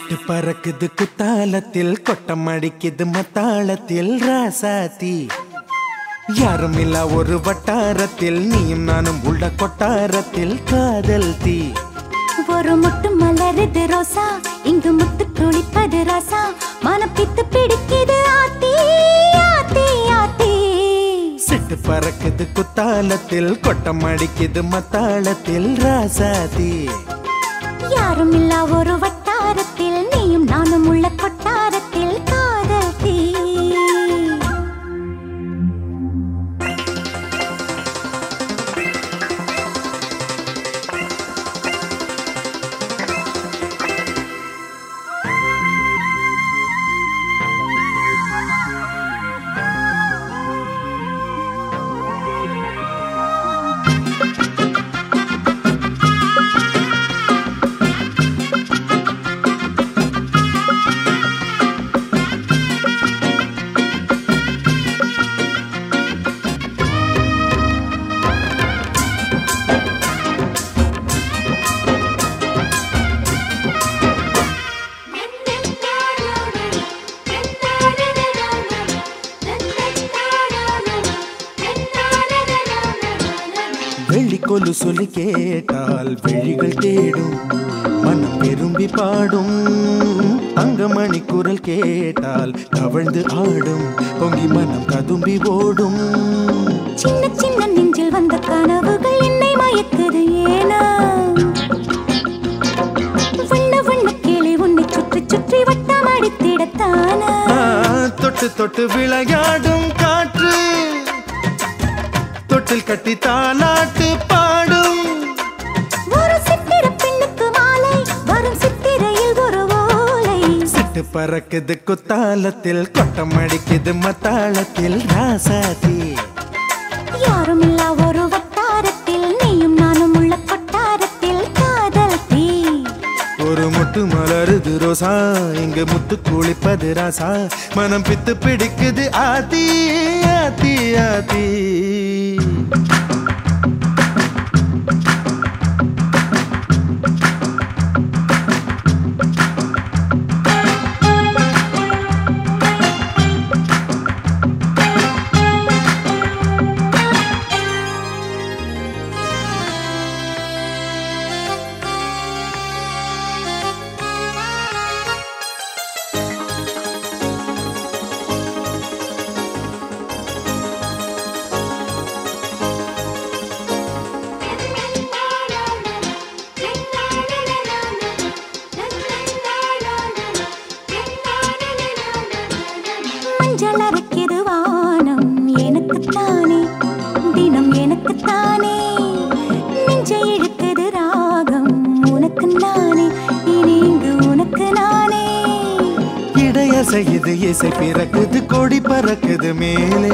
சிட்டு பறக்குது குத்தாலத்தில் கொட்டம் அடிக்குது மத்தாளத்தில் ராசாத்தி யாரும் இல்ல ஒரு வட்டாரத்தில் நீயும் நானும் உள்ள கொட்டாரத்தில் காதல் தீ ஒரு முட்டு மலருது ரோசா இங்கு முத்து குளிப்பது ராசா மனப்பித்து பிடிக்குது ஆத்தி ஆத்தி ஆத்தி சிட்டு பறக்குது குத்தாலத்தில் கொட்டம் அடிக்குது மத்தாளத்தில் ராசாத்தி யாரும் இல்ல ஒரு வட்டாரத்தில் நீயும் நானும் உள்ள கொட்டாரத்தில் காதல் தீ வெள்ளிக்கொலு சொல்லி கேட்டால் விழிகள் தேடும் மனம் விரும்பி பாடும் தங்கமணி குரல் கேட்டால் தவழ்ந்து ஆடும் பொங்கி மனம் கதும்பி ஓடும் சின்ன சின்ன நெஞ்சில் வந்த கனவுகள் என்னை மயக்குது ஏனா வண்ண வண்ண கிளி உன்னை சுற்றி சுற்றி வட்டம் அடித்திடத்தானா ஆ, தொட்டு தொட்டு விளையாடும் காற்று தொட்டில் கட்டி தாலாட்டு பாடும் ஒரு சித்திர பெண்ணுக்கு மாலை வரும் சித்திரையில் ஒரு ஓலை சிட்டு பறக்குது குத்தாலத்தில் கொட்டம் அடிக்குது மத்தாளத்தில் ராசாதி யாரும் இல்லா ஒரு வட்டாரத்தில் நீயும் நானும் உள்ள கொட்டாரத்தில் காதல் தீ ஒரு முட்டு மலருது ரோசா இங்க முத்து குளிப்பது ராசா மனம் பித்து பிடிக்குது ஆதி ஆதி ஆதி மஞ்சள் அரைக்கிது வானம் எனக்குத்தானே தினம் எனக்குத்தானே நெஞ்சை இழுக்குது ராகம் உனக்கு நானே இனி இங்கு உனக்கு நானே இடையசையுது இசை பிறக்குது கொடி பறக்குது மேலே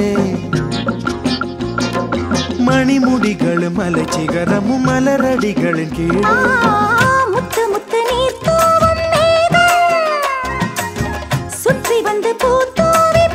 மணிமுடிகளும் மலைச்சிகரமும் மலரடிகளின் ஆ, கீழே முத்து முத்து நீர் தூவும் மேகம் சுற்றி வந்து பூத்தூவி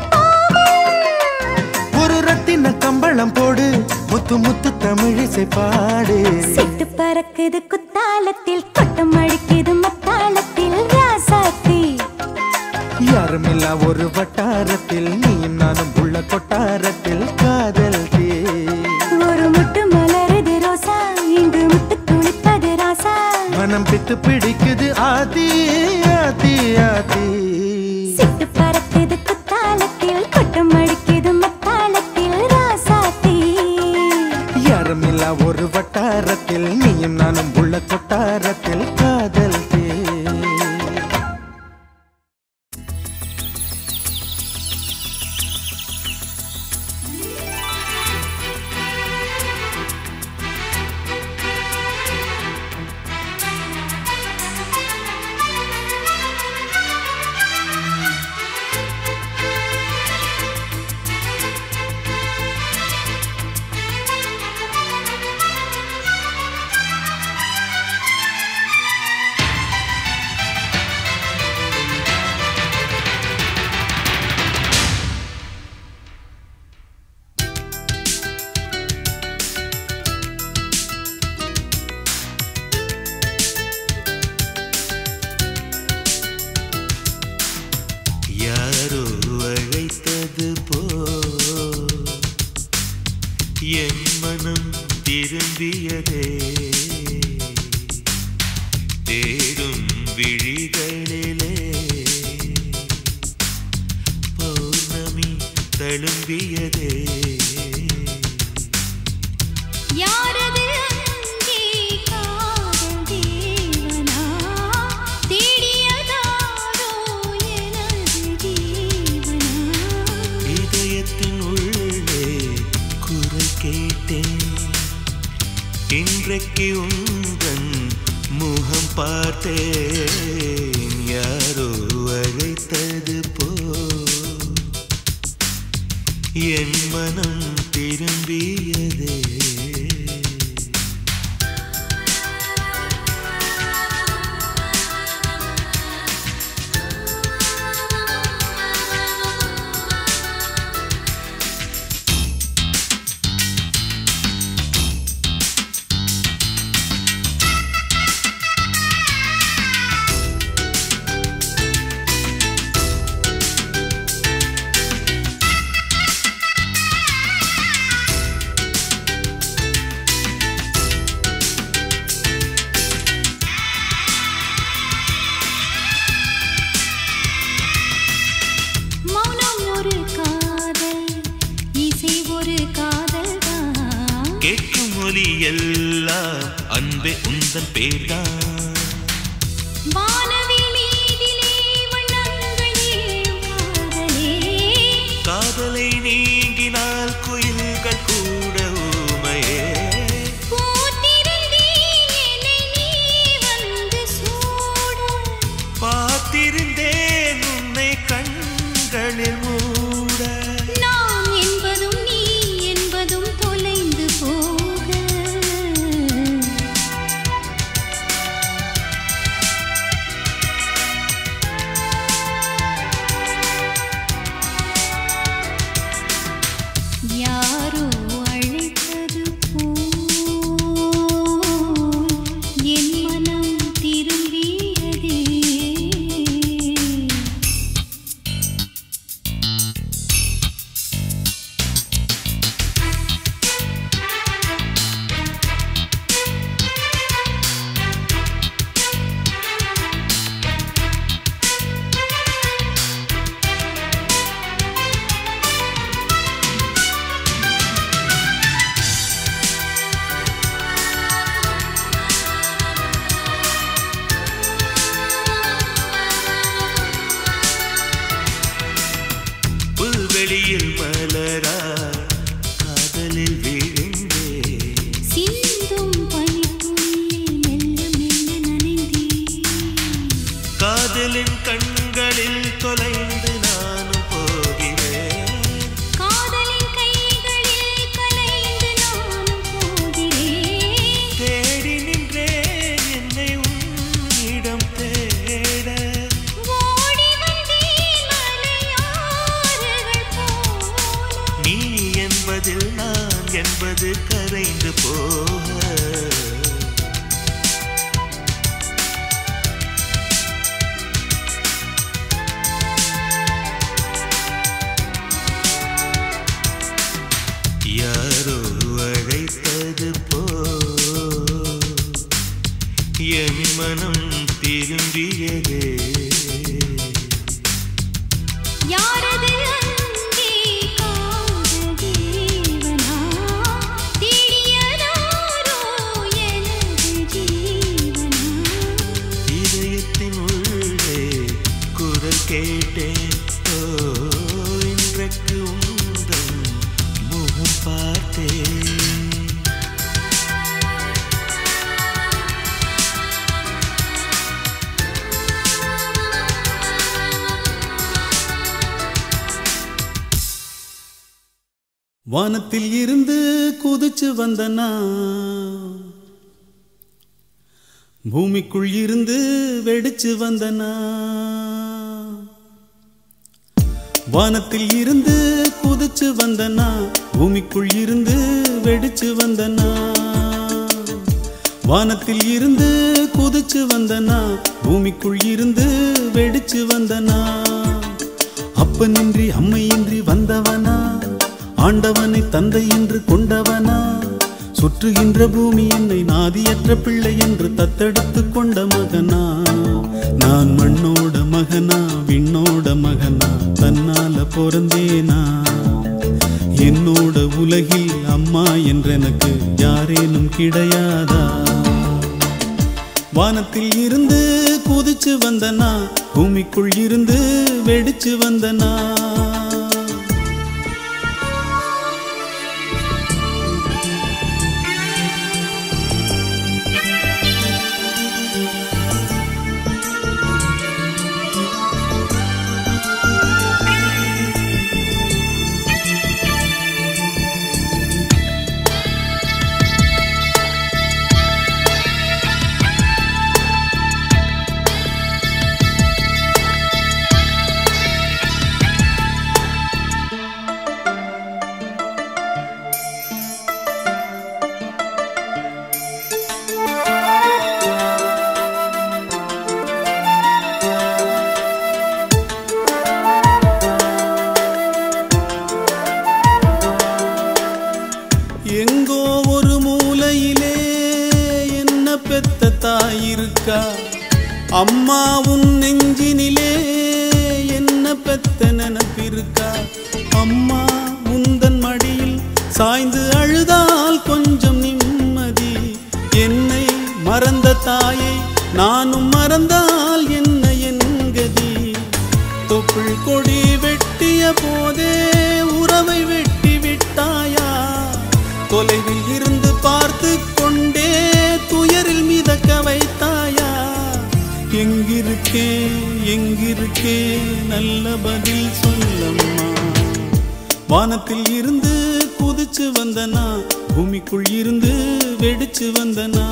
ஒரு ரத்தின கம்பளம் போடு முத்து முத்து தமிழிசை பாடு சிட்டு பறக்குது குத்தாலத்தில் கொட்டம் அழிக்குது மத்தாளத்தில் ராசாத்தி யாரும் இல்ல ஒரு வட்டாரத்தில் நீயும் நானும் உள்ள கொட்டாரத்தில் காதல் தே ஒரு முட்டு மலருது ரோசா இங்கு முட்டு குளிப்பது ராசா மனம் பித்து பிடிக்குது ஆதி ஆதி ஆதி சிட்டு பறக்குது குத்தாலத்தில் கொட்டம் அடிக்குது மத்தாளத்தில் ராசாத்தி யாரும் இல்ல ஒரு வட்டாரத்தில் நீயும் நானும் உள்ள கொட்டாரத்தில் காதல் தே தேடும் விழிகளிலே பௌர்ணமி தழும்பியதே யாரது அங்கே காதல் தேவனா தேடியதாரோ எனது ஜீவனா இதயத்தின் உள்ளே குரல் கேட்டேன் இன்றைக்கு உந்தன் முகம் பார்த்தேன் யாரோ அழைத்தது போ என் மனம் திரும்பியதே மௌனம் ஒரு காதல் இசை ஒரு காதல் தான் கேட்கும் ஒலி எல்லாம் அன்பே உந்தன் பேர்தான் வானவில் மீதிலே வண்ணங்கள் ஏழும் காதலே காதலை நீங்கினால் குயில்கள் கூட ஊமையே பூத்திருந்தேன் என்னை நீ வந்து சூட பார்த்திருந்தேன் உன்னை கண்களில் மூட நாம் என்பதும் நீ என்பதும் தொலைந்து போக யாரோ அழைத்தது போல் என் மனம் திரும்பியதே புல்வெளியில் மலரா காதலில் விழுந்தே சிந்தும் பனித்துளியில் மெல்ல மெல்ல நனைந்தே காதலின் கண்களில் தொலைந்து நானும் போகிறேன் காதலின் கைகளில் கலைந்து நானும் போகிறேன் தேடி நின்றேன் என்னை உன்னிடம் தேட ஓடி வந்தேன் மலையாறுகள் போல நீ என்பதில் நான் என்பது கரைந்து போக யாரோ அழைத்தது போ என் மனம் திரும்பியதே யாரது அங்கே காதல் தேவனா தேடியதாரோ எனது ஜீவனா இதயத்தின் உள்ளே குரல் கேட்டேன் ஓ இன்றைக்கு உந்தன் முகம் பார்த்தேன் வானத்தில் இருந்து குதிச்சு வந்தனா பூமிக்குள் இருந்து வெடிச்சு வந்தனா வானத்தில் இருந்து குதிச்சு வந்தனா பூமிக்குள் இருந்து வெடிச்சு வந்தனா வானத்தில் இருந்து குதிச்சு வந்தனா பூமிக்குள் இருந்து வெடிச்சு வந்தனா அப்பனின்றி அம்மையின்றி வந்தவனா ஆண்டவனை தந்தை என்று கொண்டவனா சுற்றுகின்ற பூமி என்னை நாதியற்ற பிள்ளை என்று தத்தெடுத்து கொண்ட மகனா நான் மண்ணோட மகனா விண்ணோட மகனா தன்னால பிறந்தேனா என்னோட உலகில் அம்மா என்றெனக்கு யாரேனும் கிடையாதா வானத்தில் இருந்து குதிச்சு வந்தனா பூமிக்குள் இருந்து வெடிச்சு வந்தனா எங்கோ ஒரு மூலையிலே என்ன பெத்த தாயிருக்கா அம்மா உன் நெஞ்சினிலே என்ன பெத்த நினப்பிருக்கா அம்மா உந்தன் மடியில் சாய்ந்து அழுதால் கொஞ்சம் நிம்மதி என்னை மறந்த தாயை நானும் மறந்தால் என்ன என் கதி தொப்புள் கொடி வெட்டிய போதே உறவை வெட்டி விட்டாயா தொலைவில் இருந்து பார்த்து கொண்டே துயரில் மிதக்க வைத்தாயா எங்கிருக்கே எங்கிருக்கே நல்ல பதில் சொல்லம்மா வானத்தில் இருந்து குதிச்சு வந்தனா பூமிக்குள் இருந்து வெடிச்சு வந்தனா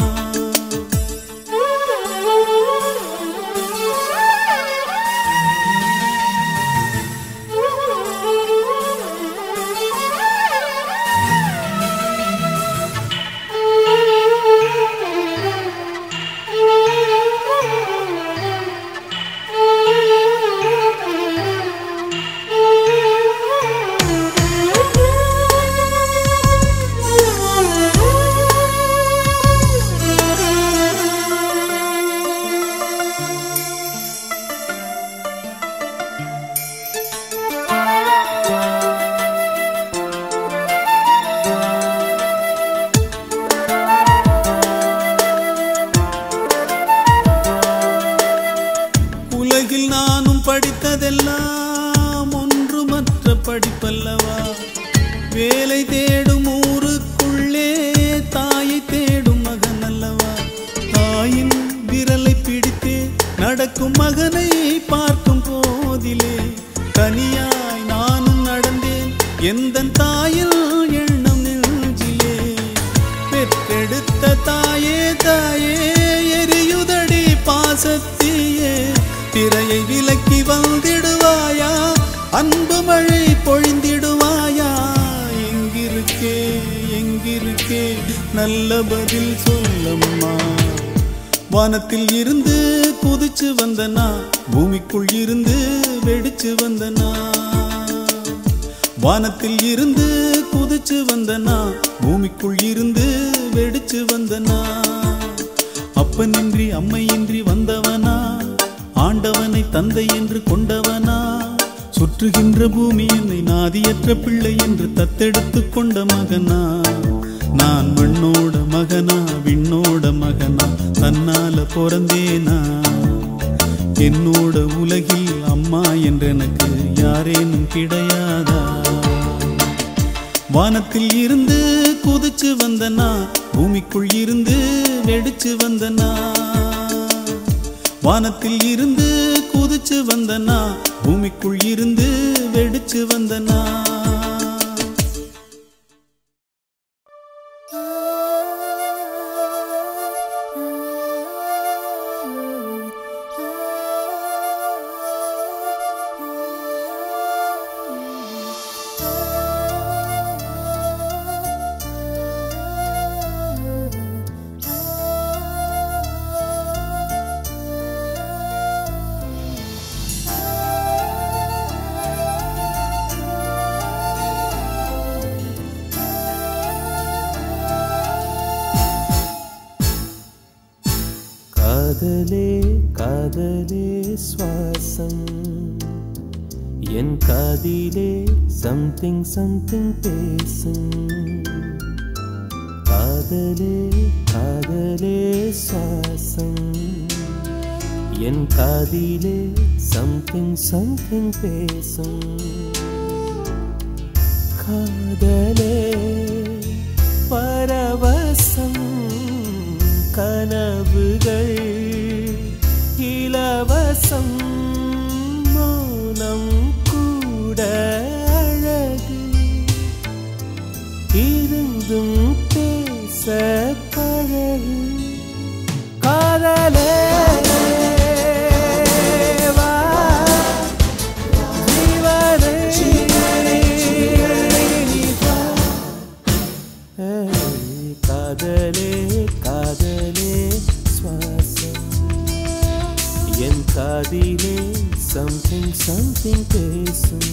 உலகில் நானும் படித்ததெல்லாம் ஒன்றுமற்ற படிப்பல்லவா வேலை தேடும் ஊருக்குள்ளே தாயை தேடும் மகன் அல்லவா தாயின் விரலை பிடித்தே நடக்கும் மகனை பார்க்கும் போதிலே தனியாய் நானும் நடந்தேன் எந்த தாயில் எண்ணம் நெஞ்சிலே பெற்றெடுத்த தாயே தாயே எரியுதடி பாசத்தியே திரையை விலக்கி வந்திடுவாயா அன்பு மழை பொழிந்திடுவாயா எங்கிருக்கே எங்கிருக்கே நல்ல பதில் சொல்லம்மா வானத்தில் இருந்து குதிச்சு வந்தனா பூமிக்குள் இருந்து வெடிச்சு வந்தனா வானத்தில் இருந்து குதிச்சு வந்தனா பூமிக்குள் இருந்து வெடிச்சு வந்தனா அப்பனின்றி அம்மையின்றி வந்தவனா ஆண்டவனை தந்தை என்று கொண்டவனா சுற்றுகின்ற பூமி என்னை நாதியற்ற பிள்ளை என்று தத்தெடுத்து கொண்ட மகனா நான் மண்ணோட மகனா விண்ணோட மகனா தன்னால பிறந்தேனா என்னோட உலகில் அம்மா என்றெனக்கு யாரேனும் கிடையாதா வானத்தில் இருந்து குதிச்சு வந்தனா பூமிக்குள் இருந்து வெடிச்சு வந்தனா வானத்தில் இருந்து குதிச்சு வந்தனா பூமிக்குள் இருந்து வெடிச்சு வந்தனா ஆ காதலே காதலே சுவாசம் என் காதிலே சம்திங் சம்திங் பேசும் காதலே காதலே சுவாசம் என் காதிலே சம்திங் சம்திங் பேசும் காதலே பரவசம் கனவுகள் இலவசம் மௌனம் கூட அழகு இருந்தும் பேச பழகு காதலே வா ஜீவனை நீ வா. ஏய், காதலே காதலே சுவாசம் என் காதிலே சம்திங் சம்திங் பேசும்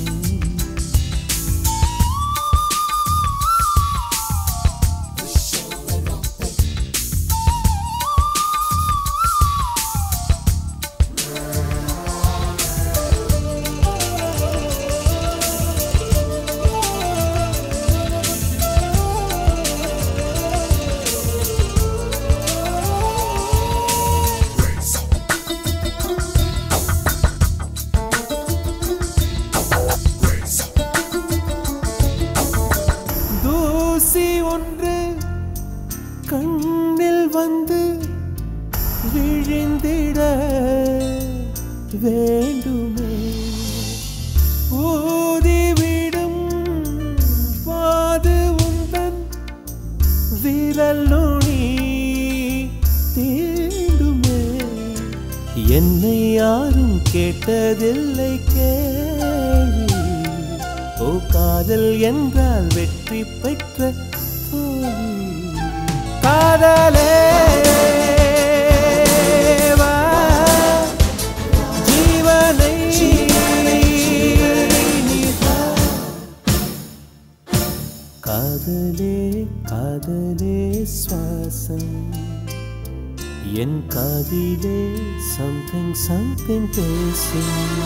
தூசி ஒன்று கண்ணில் வந்து விழிந்திட வேண்டுமே ஊதிவிடும் பாது உந்தன் விரல் நுனி தீண்டுமே என்னை யாரும் கேட்டதில்லை கேள்வி ஓ காதல் என்றால் வெற்றி பெற்ற தோல்வி. காதலே வா, ஜீவனை நீ தா. காதலே காதலே சுவாசம் என் காதிலே சம்திங் சம்திங் பேசும்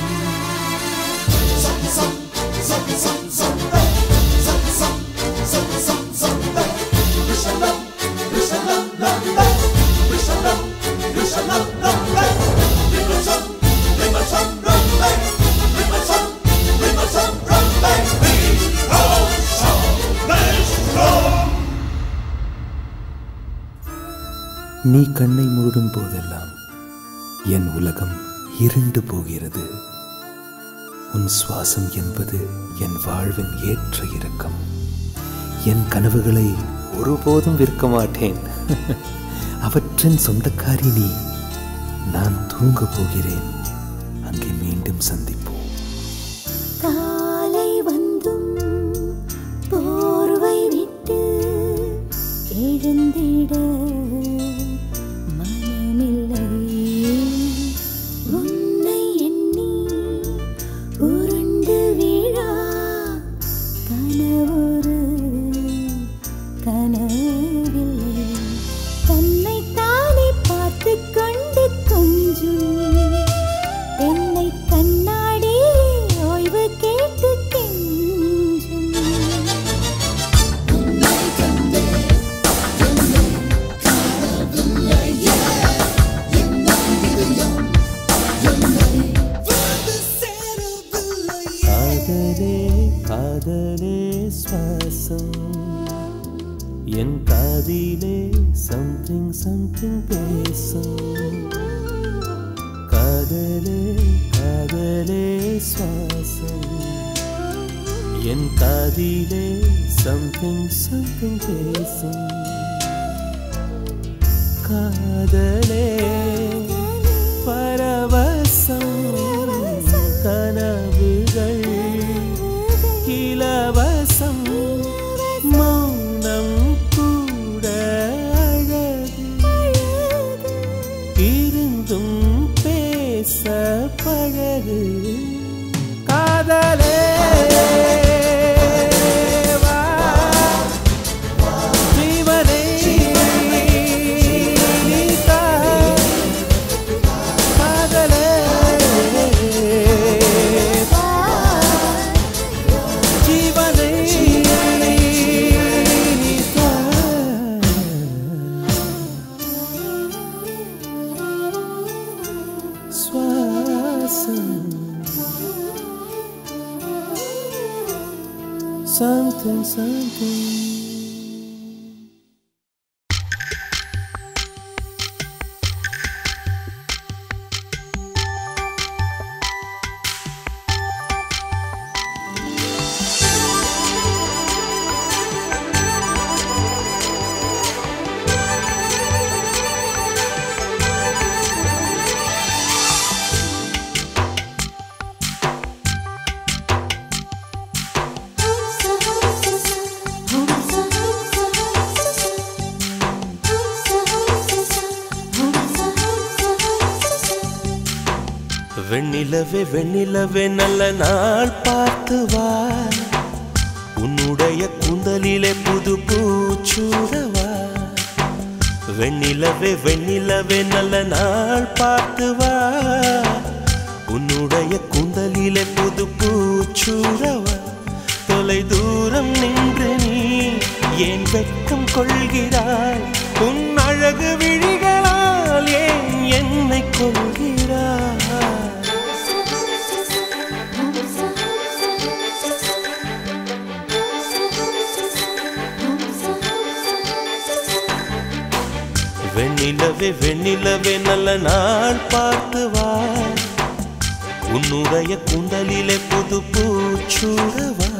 நீ கண்ணை மூடும் போதெல்லாம் என் உலகம் இருண்டு போகிறது உன் சுவாசம் என்பது என் வாழ்வின் ஏற்ற இறக்கம் என் கனவுகளை ஒருபோதும் விற்க மாட்டேன் அவற்றின் சொந்தக்காரி நீ நான் தூங்க போகிறேன் அங்கே மீண்டும் சந்திப்போம் காலை வந்தும் போர்வை விட்டு எழுந்திட மனமில்லை உன்னை எண்ணி உருண்டு விழா கனவொரு கனவில்லை தன்னை தானே பார்த்து கொண்டு கொஞ்சம் என்னை கண்ணாடி ஓய்வு கேட்டு கெஞ்சும் காதலே காதலே சுவாசம் என் காதிலே சம்திங் சம்திங் பேசும் காதலே காதலே சுவாசம் என் காதிலே சம்திங் சம்திங் பேசும் காதலே பரவசம் கனவுகள் இலவசம் மௌனம் கூட அழகு இருந்தும் பேச பழகு காதலே வா, ஜீவனை நீ தா. something, something. வெண்ணிலவே வெண்ணிலவே நல்ல நாள் பார்த்து வா உன்னுடைய கூந்தலிலே புது பூச்சூடவா வெண்ணிலவே வெண்ணிலவே நல்ல நாள் பார்த்து வா உன்னுடைய கூந்தலிலே புது பூச்சூடவா தொலை தூரம் நின்று நீ ஏன் வெட்கம் கொள்கிறாய் உன் அழகு விழிகளால் ஏன் என்னை கொள்கிறாய் வெண்ணிலவே வெண்ணிலவே நல்ல நாள் பார்த்து வா உன்னுடைய குண்டலிலே புது பூச்சூடவா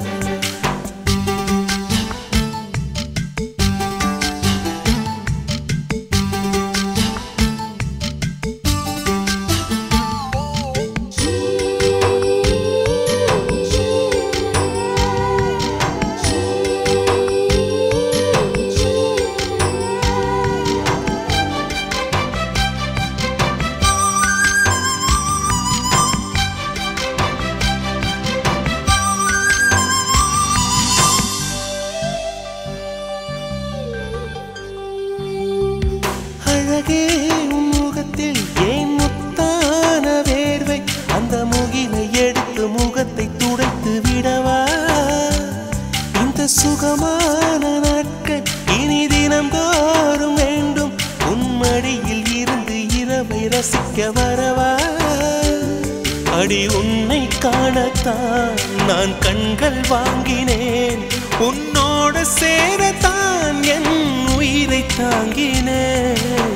அழகே உன் முகத்தில் ஏன் முத்தான வேர்வை அந்த முகிலை எடுத்து முகத்தை துடைத்து விடவா இந்த சுகமான நாட்கள் இனி தினம்தோறும் வேண்டும் உன் மடியில் இருந்து இரவை ரசிக்க வரவா அடி உன்னை காணத்தான் நான் கண்கள் வாங்கினேன் உன்னோட சேரத்தான் என் உயிரை தாங்கினேன்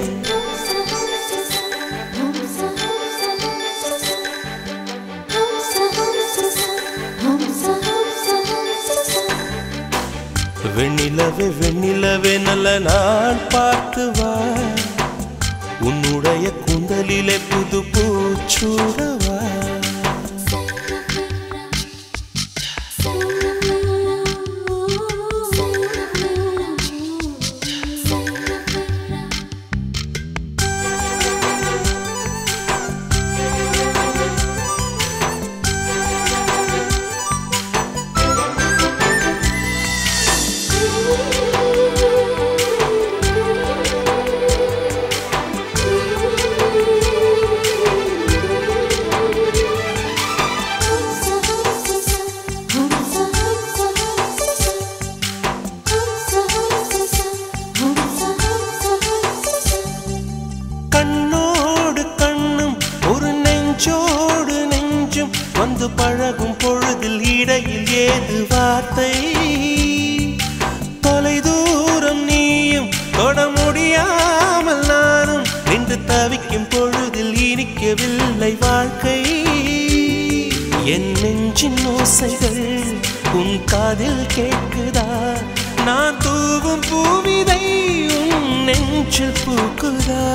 வெண்ணிலவே வெண்ணிலவே நல்ல நாள் பார்த்து வா உன்னுடைய கூந்தலிலே புது பூச்சூடவா கண்ணோடு கண்ணும் ஒரு நெஞ்சோடு நெஞ்சும் வந்து பழகும் பொழுதில் இடையில் ஏது வார்த்தை தொலை தூரம் நீயும் தொட முடியாமல் நானும் நின்று தவிக்கும் பொழுதில் இனிக்கவில்லை வாழ்க்கை என் நெஞ்சின் ஓசைகள் உன் காதில் கேட்குதா நான் தூவும் பூவிதை உன் நெஞ்சில் பூக்குதா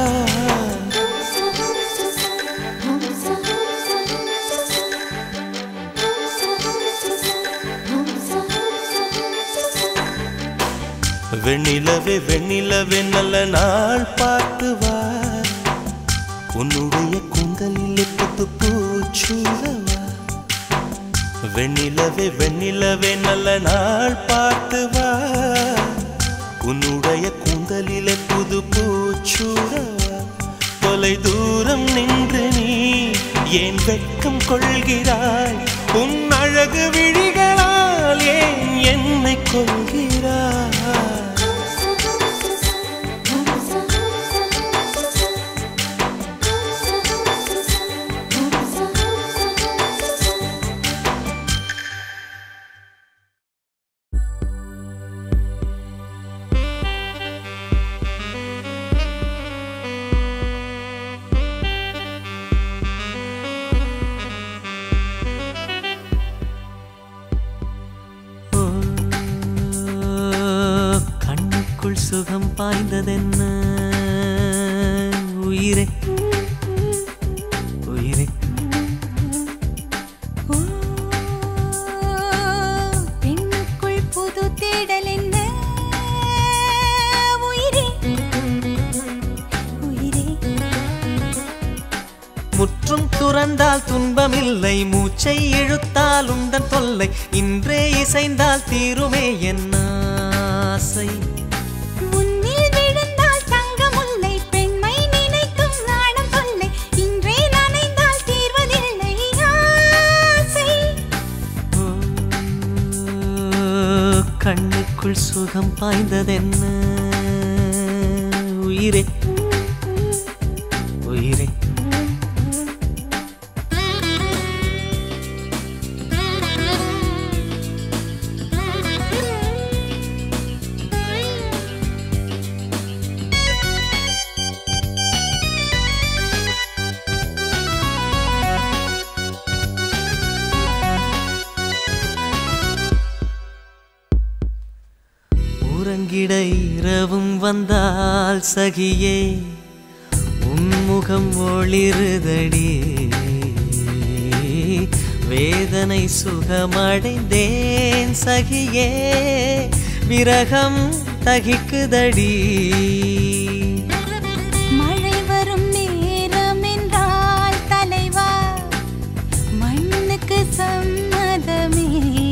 வெண்ணிலவே வெண்ணிலவே நல்ல நாள் பார்த்து வா உன்னுடைய குந்தலில் புத்து பூச்சூடவா வெண்ணிலவே வெண்ணிலவே நல்ல நாள் பார்த்து வா உன்னுடைய கூந்தலிலே புது பூச்சூடவா தொலை தூரம் நின்று நீ ஏன் வெட்கம் கொள்கிறாய் உன் அழகு விழிகளால் ஏன் என்னை கொள்கிறாய் பாய்ந்ததென்ன உயிரே உயிரே ஓ, பெண்ணுக்குள் புது தேடல் என்ன உயிரே உயிரே முற்றும் துறந்தால் துன்பமில்லை மூச்சை இழுத்தால் உந்தன் தொல்லை இன்றே இசைந்தால் தீருமே என் ஆசை முன்னில் விழுந்தால் தங்கமுல்லை பெண்மை நினைக்கும் நாணம் தொல்லை இன்றே நனைந்தால் தீர்வதில்லை ஆசை ஓ, கண்ணுக்குள் சுகம் பாய்ந்ததென்ன உயிரே உயிரே உறங்கிட இரவும் வந்தால் சகியே உன்முகம் ஒளிருதடி வேதனை சுகமடைந்தேன் சகியே விரகம் தகிக்குதடி மழை வரும் நேரம் என்றால் தலைவா மண்ணுக்கு சம்மதமே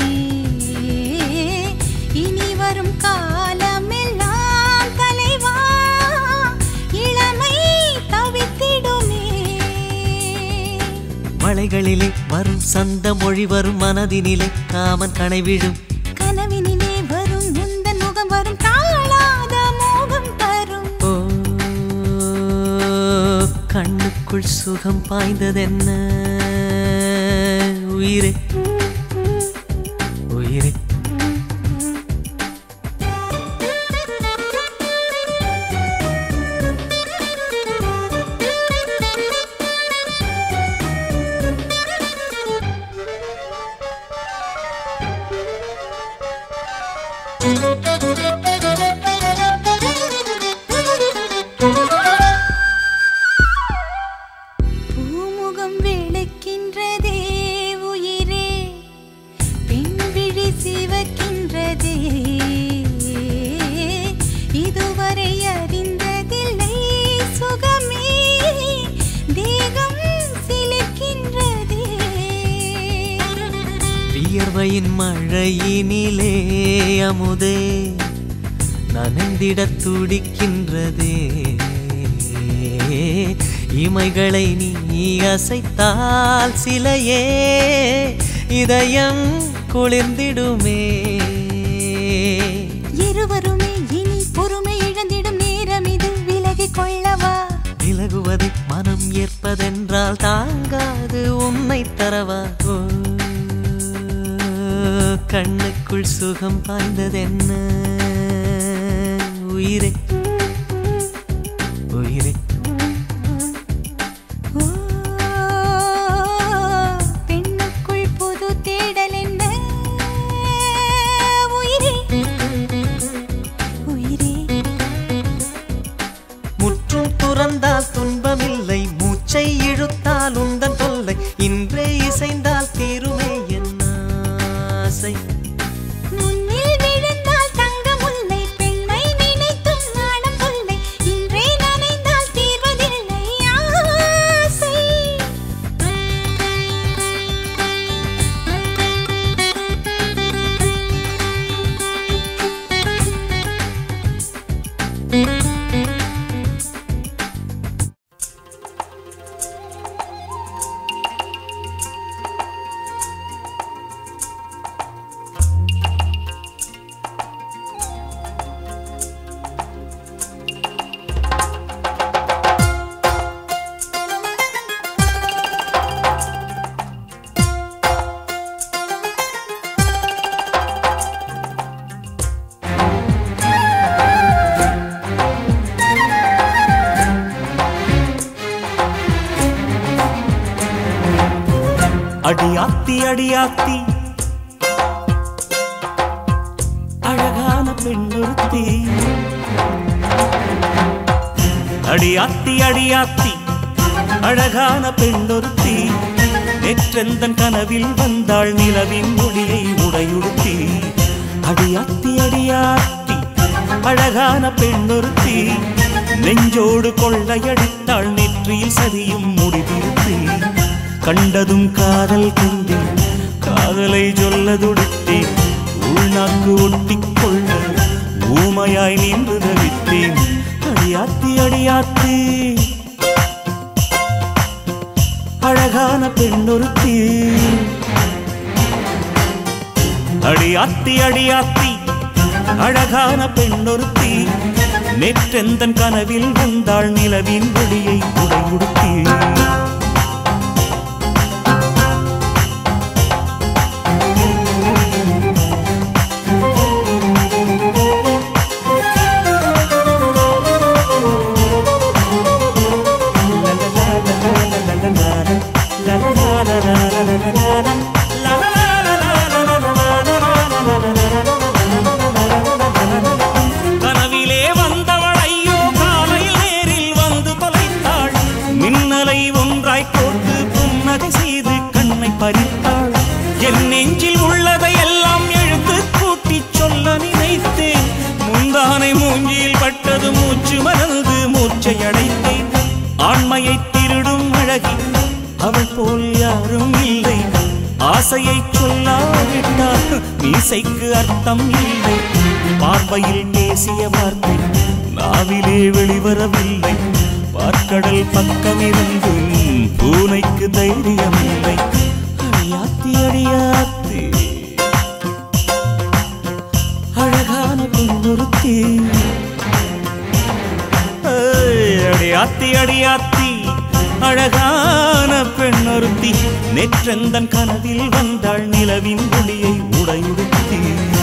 இனி வரும் காலமெல்லாம் தலைவா இளமை தவித்திடுமே மலைகளிலே வரும் சந்த மொழி வரும் மனதினிலே காமன் கனை விழும் கனவினிலே வரும் முந்தன் முகம் வரும் தாழாத மோகம் தரும் ஓ கண்ணுக்குள் சுகம் பாய்ந்ததென்ன உயிரே உயிரே பூமுகம் வெளுக்கின்றதே உயிரே பெண் விழி சிவக்கின்றதே இதுவரை அறிந்ததில்லை சுகமே தேகம் சிலிர்க்கின்றதே வியர்வையின் மழையினிலே அமுதே நனைந்திடத் துடிக்கின்றதே இமைகளை நீ அசைத்தால் சிலையே இதயம் குளிர்ந்திடுமே இருவருமே இனி பொறுமை இழந்திடும் நேரம் இது விலகிக் கொள்ளவா விலகுவதை மனம் ஏற்பதென்றால் தாங்காது உன்னை தரவா ஓ, கண்ணுக்குள் சுகம் பாய்ந்ததென்ன உயிரே உயிரே ஓ, பெண்ணுக்குள் புது தேடல் என்ன உயிரே உயிரே முற்றும் துறந்தால் துன்பமில்லை மூச்சை இழுத்தால் உந்தன் தொல்லை இன்றே இசைந்தால் தீருமே என் ஆசை முன்னில் விழுந்தால் தங்கமுல்லை பெண்மை நினைத்தும் நாணம் கொள்ளை இன்றே நனைந்தால் தீர்வதில்லை ஆசை அடியாத்தி அடியாத்தி அழகான பெண்ணொருத்தி அடியாத்தி அடியாத்தி அழகான பெண்ணொருத்தி நெற்றெந்தன் கனவில் வந்தாள் நிலவின் ஒளியை உடையுடுத்தி அடியாத்தி அடியாத்தி அழகான பெண்ணொருத்தி நெஞ்சோடு கொள்ளையடித்தாள் நெற்றியில் சதியும் முடிதிருத்தி கண்டதும் காதல் கொண்டேன் காதலை சொல்ல துடித்தேன் உள்நாக்கு ஒட்டிக் கொள்ள ஊமையாய் நின்று தவித்தேன் அடியாத்தி அடியாத்தி அழகான பெண்ணொருத்தி அடியாத்தி அடியாத்தி அழகான பெண்ணொருத்தி நேற்றெந்தன் கனவில் வந்தாள் நிலவின் ஒளியை உடையுடுத்தி கனவிலே வந்தவள் ஐயோ காலையில் நேரில் வந்து தொலைத்தாள் மின்னலை ஒன்றாய் கோர்த்து புன்னகை செய்து கண்ணை பறித்தாள் என் நெஞ்சில் உள்ளதை எல்லாம் எழுத்து கூட்டி சொல்ல நினைத்தேன் முந்தானை மூஞ்சியில் பட்டது மூச்சு மறந்து மூச்சை அடைத்தேன் ஆண்மையை திருடும் அழகி அவள் போல் யாரும் இல்லை ஆசையை சொல்லாவிட்டால் மீசைக்கு அர்த்தம் இல்லை பார்வையில் பேசிய வார்த்தை நாவிலே வெளிவரவில்லை பார்க்கடல் பக்கமிருந்தும் பூனைக்கு தைரியம் இல்லை அடியாத்தி அடியாத்தி அழகான பொன்னுறுத்தி அடியாத்தி அடியாத்தி அழகான பெண்ணொருத்தி நெற்றந்தன் கனவில் வந்தாள் நிலவின் ஒளியை உடையுடுத்தி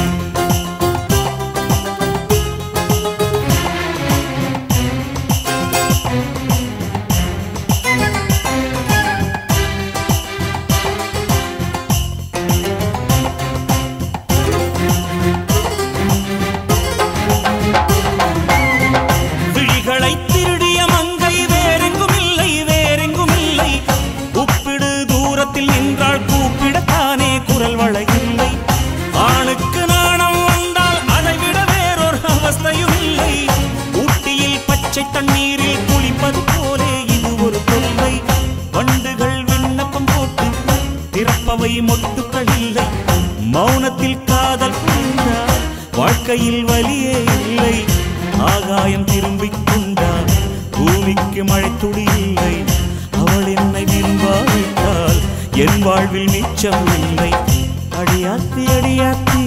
விழிகளை திருடிய மங்கை வேறெங்கும் இல்லை வேறெங்கும் இல்லை உப்பிடு தூரத்தில் நின்றாள் கூப்பிடத்தானே குரல் வளையில்லை ஆணுக்கு நாணம் வந்தால் அதை விட வேறொரு அவஸ்தையும் இல்லை ஊட்டியில் பச்சை தண்ணீரில் குளிப்பது போலே இது ஒரு தொல்லை வண்டுகள் விண்ணப்பம் போட்டு திறப்பவை மொட்டுக்கள் இல்லை மௌனத்தில் காதல் புரிந்தால் வாழ்க்கையில் வலியே இல்லை ஆகாயம் திரும்பிக் கொண்டால் பூமிக்கு மழை துளி இல்லை அவள் என்னை விரும்பாவிட்டால் என் வாழ்வில் மிச்சம் இல்லை அடியாத்தி அடியாத்தி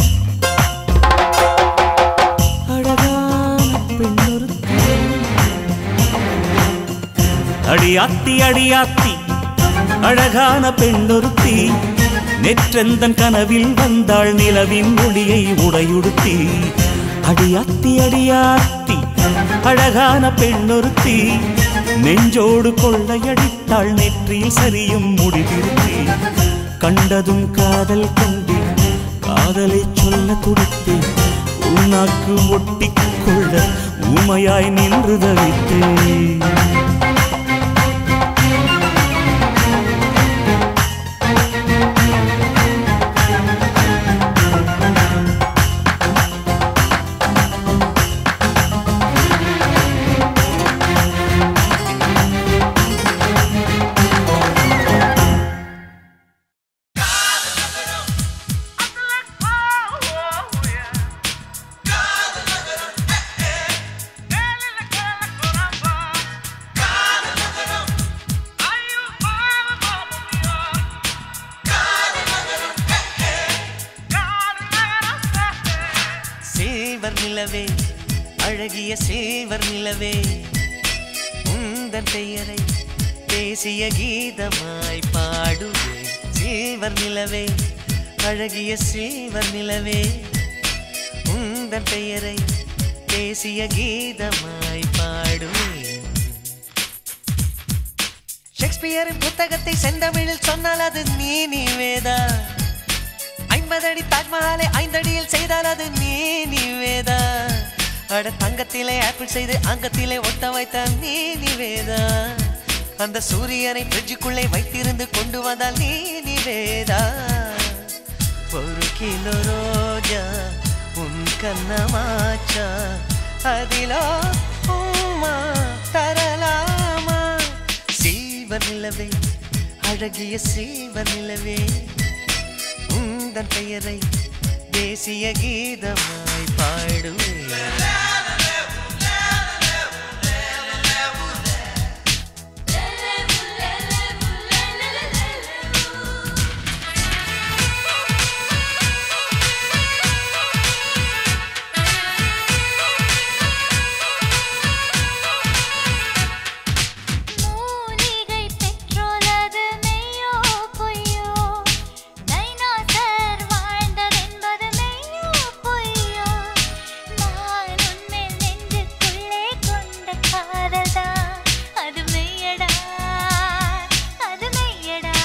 அழகான பெண்ணொருத்தி அடியாத்தி அடியாத்தி அழகான பெண்ணொருத்தி நெற்றெந்தன் கனவில் வந்தாள் நிலவின் ஒளியை உடையுடுத்தி அடியாத்தி அடியாத்தி அழகான பெண்ணொருத்தி நெஞ்சோடு கொள்ளையடித்தாள் நெற்றியில் சரியும் முடிவிருத்தி கண்டதும் காதல் கொண்டேன் காதலை சொல்ல துடித்தேன் உன்னாக்கு ஒட்டிக் கொள்ள ஊமையாய் நின்று தவித்தேன் சேவர் நிலவே அழகிய சேவர் நிலவே உந்தன் பெயரை பேசிய கீதமாய் பாடுவேன் சேவர் நிலவே அழகிய சேவர் நிலவே உந்தன் பெயரை பேசிய கீதமாய் பாடுவேன் ஷேக்ஸ்பியரின் புத்தகத்தை செந்தமிழில் சொன்னால் அது நீ நிவேதா ஐம்பது அடி தாஜ்மஹாலை ஐந்தடியில் செய்தால் அது நீ நிவேதா அட தங்கத்திலே ஆப்பிள் செய்து அங்கத்திலே ஒட்ட வைத்த நீ நிவேதா அந்த சூரியனை ஃப்ரிட்ஜுக்குள்ளே வைத்திருந்து கொண்டு வந்தால் நீ நிவேதா ஒரு கிலோ ரோஜா உன் கண்ணமாச்சா அதிலோ உம்மா தரலாமா சீவ நிலவே அழகிய சீவ நிலவே உந்தன் பெயரை தேசிய கீதமாய் பாடுவேன் மூலிகை பெட்ரோல் அது மெய்யோ பொய்யோ டைனோசர் வாழ்ந்ததென்பது மெய்யோ பொய்யோ நான் உன்மேல் நெஞ்சுக்குள்ளே கொண்ட காதல்தான் அது மெய்யடா அது மெய்யடா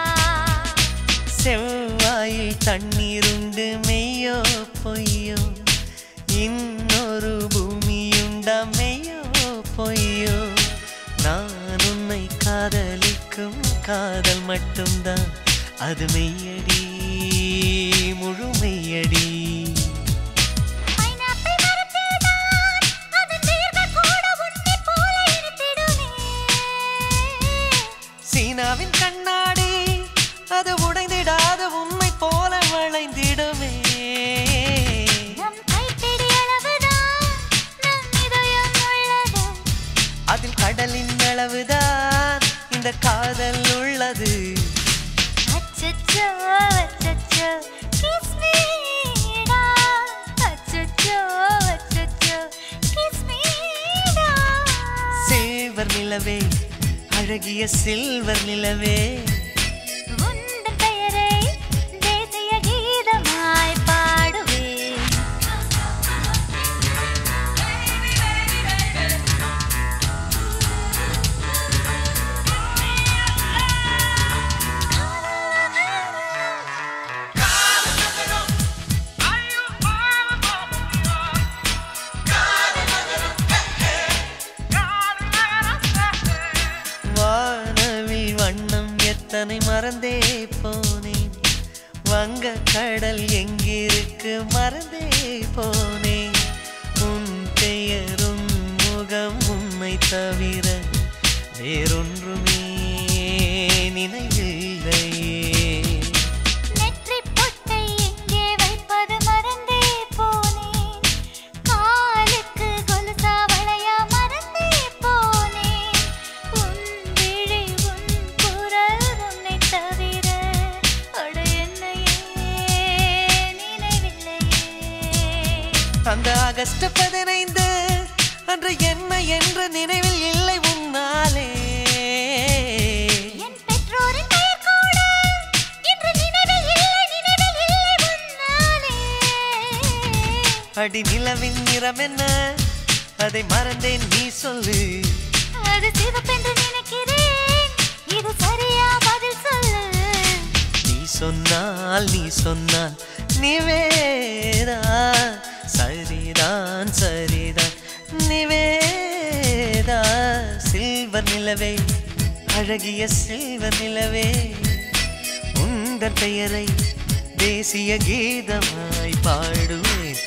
செவ்வாயில் தண்ணீருண்டு மெய்யோ பொய்யோ இன்னொரு பூமியுண்டா மெய்யோ பொய்யோ நான் உன்னை காதலிக்கும் காதல் மட்டும்தான் அது மெய்யடி முழு மெய்யடி பைனாப்பிள் மரத்தில்தான் அதன் வேர்கள் கூட உன்னைப் போல இனித்திடுமே. சீனாவின் கண்ணாடி அது உடைந்திடாத உண்மை போல வளைந்திடுமே நம் கைப்பிடி அளவுதான் நம் இதயம் உள்ளது. அதில் கடலின் அளவுதான் இந்த காதல் உள்ளது அச்சச்சோ, அச்சச்சோ, kiss me டா. அச்சச்சோ, அச்சச்சோ, kiss me டா. சில்வர் நிலவே அழகிய சில்வர் நிலவே உந்தன் பெயரை தேசிய கீதமாய் பாடுவேன் வானவில் வண்ணம் எத்தனை மறந்தே போனேன் வங்க கடல் எங்கிருக்கு மறந்தே போனேன் உன் பெயரும் முகம் உன்னை தவிர வேறொன்றுமே நினைவில்லையே நெற்றிப் பொட்டை எங்கே வைப்பது மறந்தே போனேன் காலுக்கு கொலுசா வளையா மறந்தே போனேன் உன் விழி உன் குரல் உன்னைத் தவிர அட என்னையே நினைவில்லையே அந்த ஆகஸ்ட் பதினைந்து அன்று என்ன என்ற நினைவில் இல்லை உன்னாலே என் பெற்றோரின் பெயர் கூட இன்று நினைவில் இல்லை நினைவில் இல்லை உன்னாலே அடி நிலவின் நிறம் என்ன அதை மறந்தேன் நீ சொல்லு அது சிவப்பென்று நினைக்கிறேன் இது சரியா பதில் சொல்லு நீ சொன்னால் நீ சொன்னால் நீ வேறா சரிதான் சரிதான் நீ வேறா சில்வர் நிலவே அழகிய சில்வர் நிலவே உந்தன் பெயரை தேசிய கீதமாய் பாடுவேன்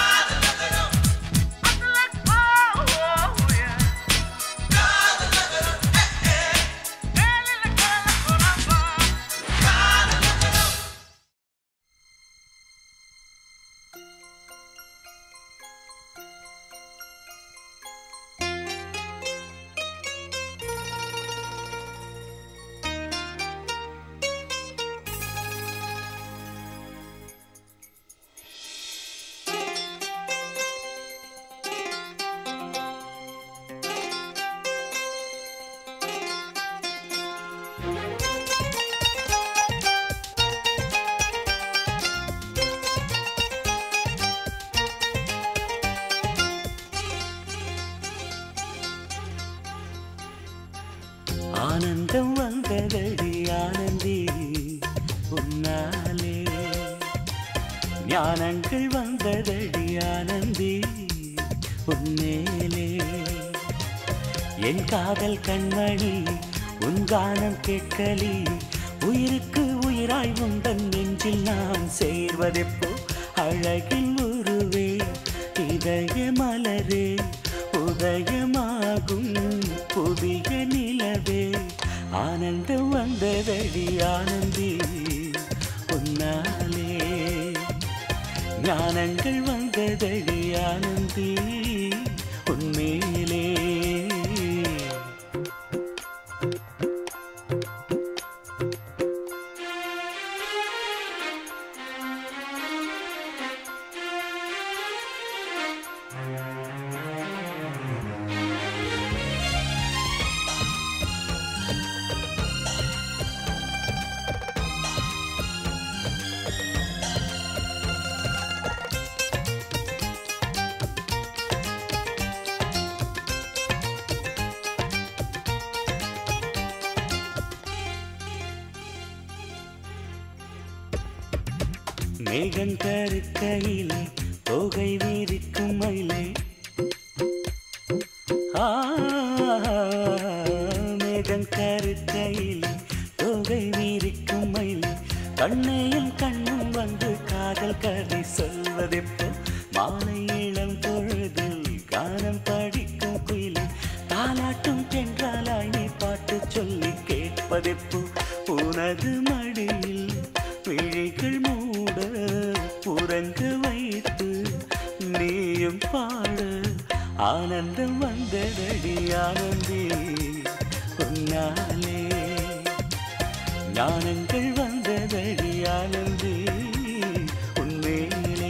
ஆனந்தம் வந்ததடி ஆனந்தி உன்னாலே ஞானங்கள் வந்ததடி ஆனந்தி உன்மேலே என் காதல் கண்மணி உன் கானம் கேட்கலி உயிருக்கு உயிராய் உந்தன் நெஞ்சில் நான் சேர்வதெப்போ அழகில் உருவே இதய மலரே உதயமாகும் புதிய நிலவே ஆனந்தம் வந்ததடி ஆனந்தி உன்னாலே ஞானங்கள் வந்ததடி ஆனந்தி உன்மேலே மேகம் கருக்கையிலே தொகை வீரிக்கும் மயிலே ஆ, மேகம் கருக்கையிலே தொகை வீரிக்கும் மயிலே கண்ணையும் கண்ணும் வந்து காதல் கதை சொல்வதெப்போ மாலை இளம் பொழுதில் கானம் படிக்கும் குயிலே தாலாட்டும் தென்றாலாய் நீ பாட்டு சொல்லி கேட்பதெப்போ உனது மடியில் விழிகள் மூட உறங்க வைத்து நீயும் பாட ஆனந்தம் வந்ததடி ஆனந்தி உன்னாலே ஞானங்கள் வந்ததடி ஆனந்தி உன்மேலே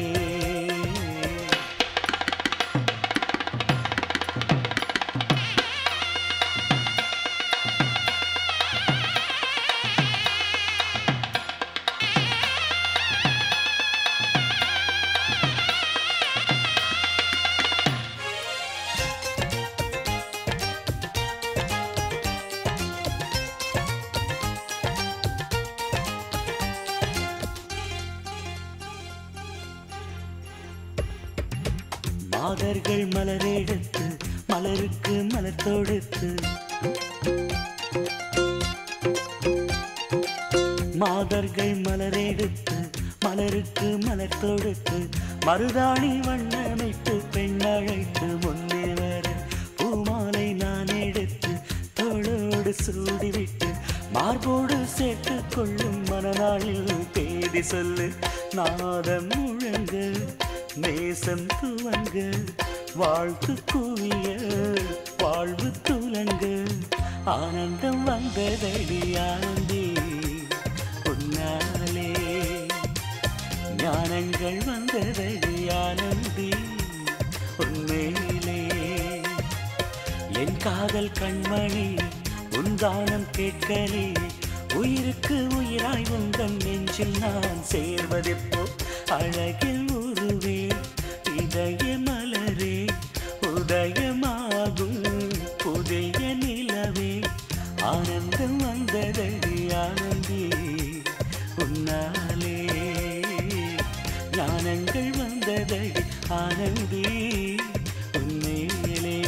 மாதர்கள் மலரெடுத்து மலருக்கு மலர் தொடுத்து மாதர்கள் மலரெடுத்து மலருக்கு மலர் தொடுத்து மருதாணி வண்ணமைத்து பெண்ணழைத்து முன்னே வர பூமாலை நான் எடுத்து தோளோடு சூடிவிட்டு மார்போடு சேர்த்து கொள்ளும் மனநாளில் தேதி சொல்லு நாதம் முழங்க நேசம் துவங்க வாழ்த்து குவிய வாழ்வு துலங்க ஆனந்தம் வந்ததடி ஆனந்தி உன்னாலே ஞானங்கள் வந்ததடி ஆனந்தி உன்மேலே என் காதல் கண்மணி உன் கானம் கேட்கலே உயிருக்கு உயிராய் உந்தன் நெஞ்சில் நான் சேர்வதெப்போ அழகில் உருவே இதய மலரே உதயமாகும் புதிய நிலவே ஆனந்தம் வந்ததடி ஆனந்தி உன்னாலே ஞானங்கள் வந்ததடி Anandhi உன்மேலே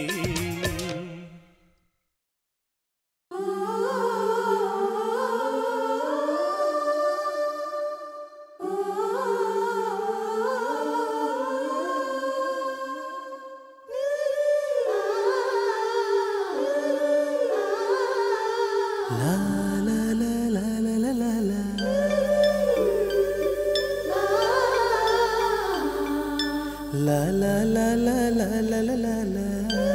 La la la la la la la la la.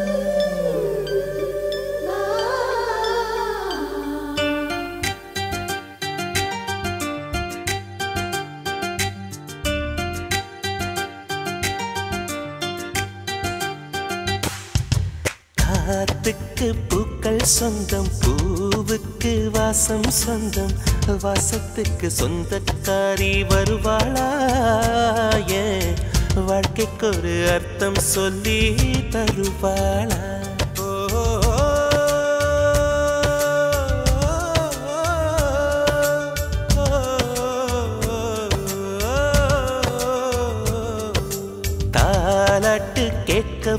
காத்துக்கு பூக்கள் சொந்தம் பூவுக்கு வாசம் சொந்தம் வாசத்துக்கு சொந்தக்காரி வருவாளா ஏன் வாழ்க்கைக்கு ஒரு அர்த்தம் சொல்லி தருவாளா ஓ, தாலாட்டு கேட்க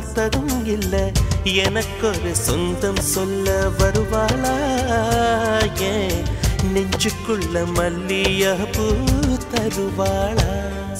பார்த்ததும் இல்ல எனக்கொரு சொந்தம் சொல்ல வருவாளா ஏன் நெஞ்சுக்குள்ள மல்லிய பூ தருவாளா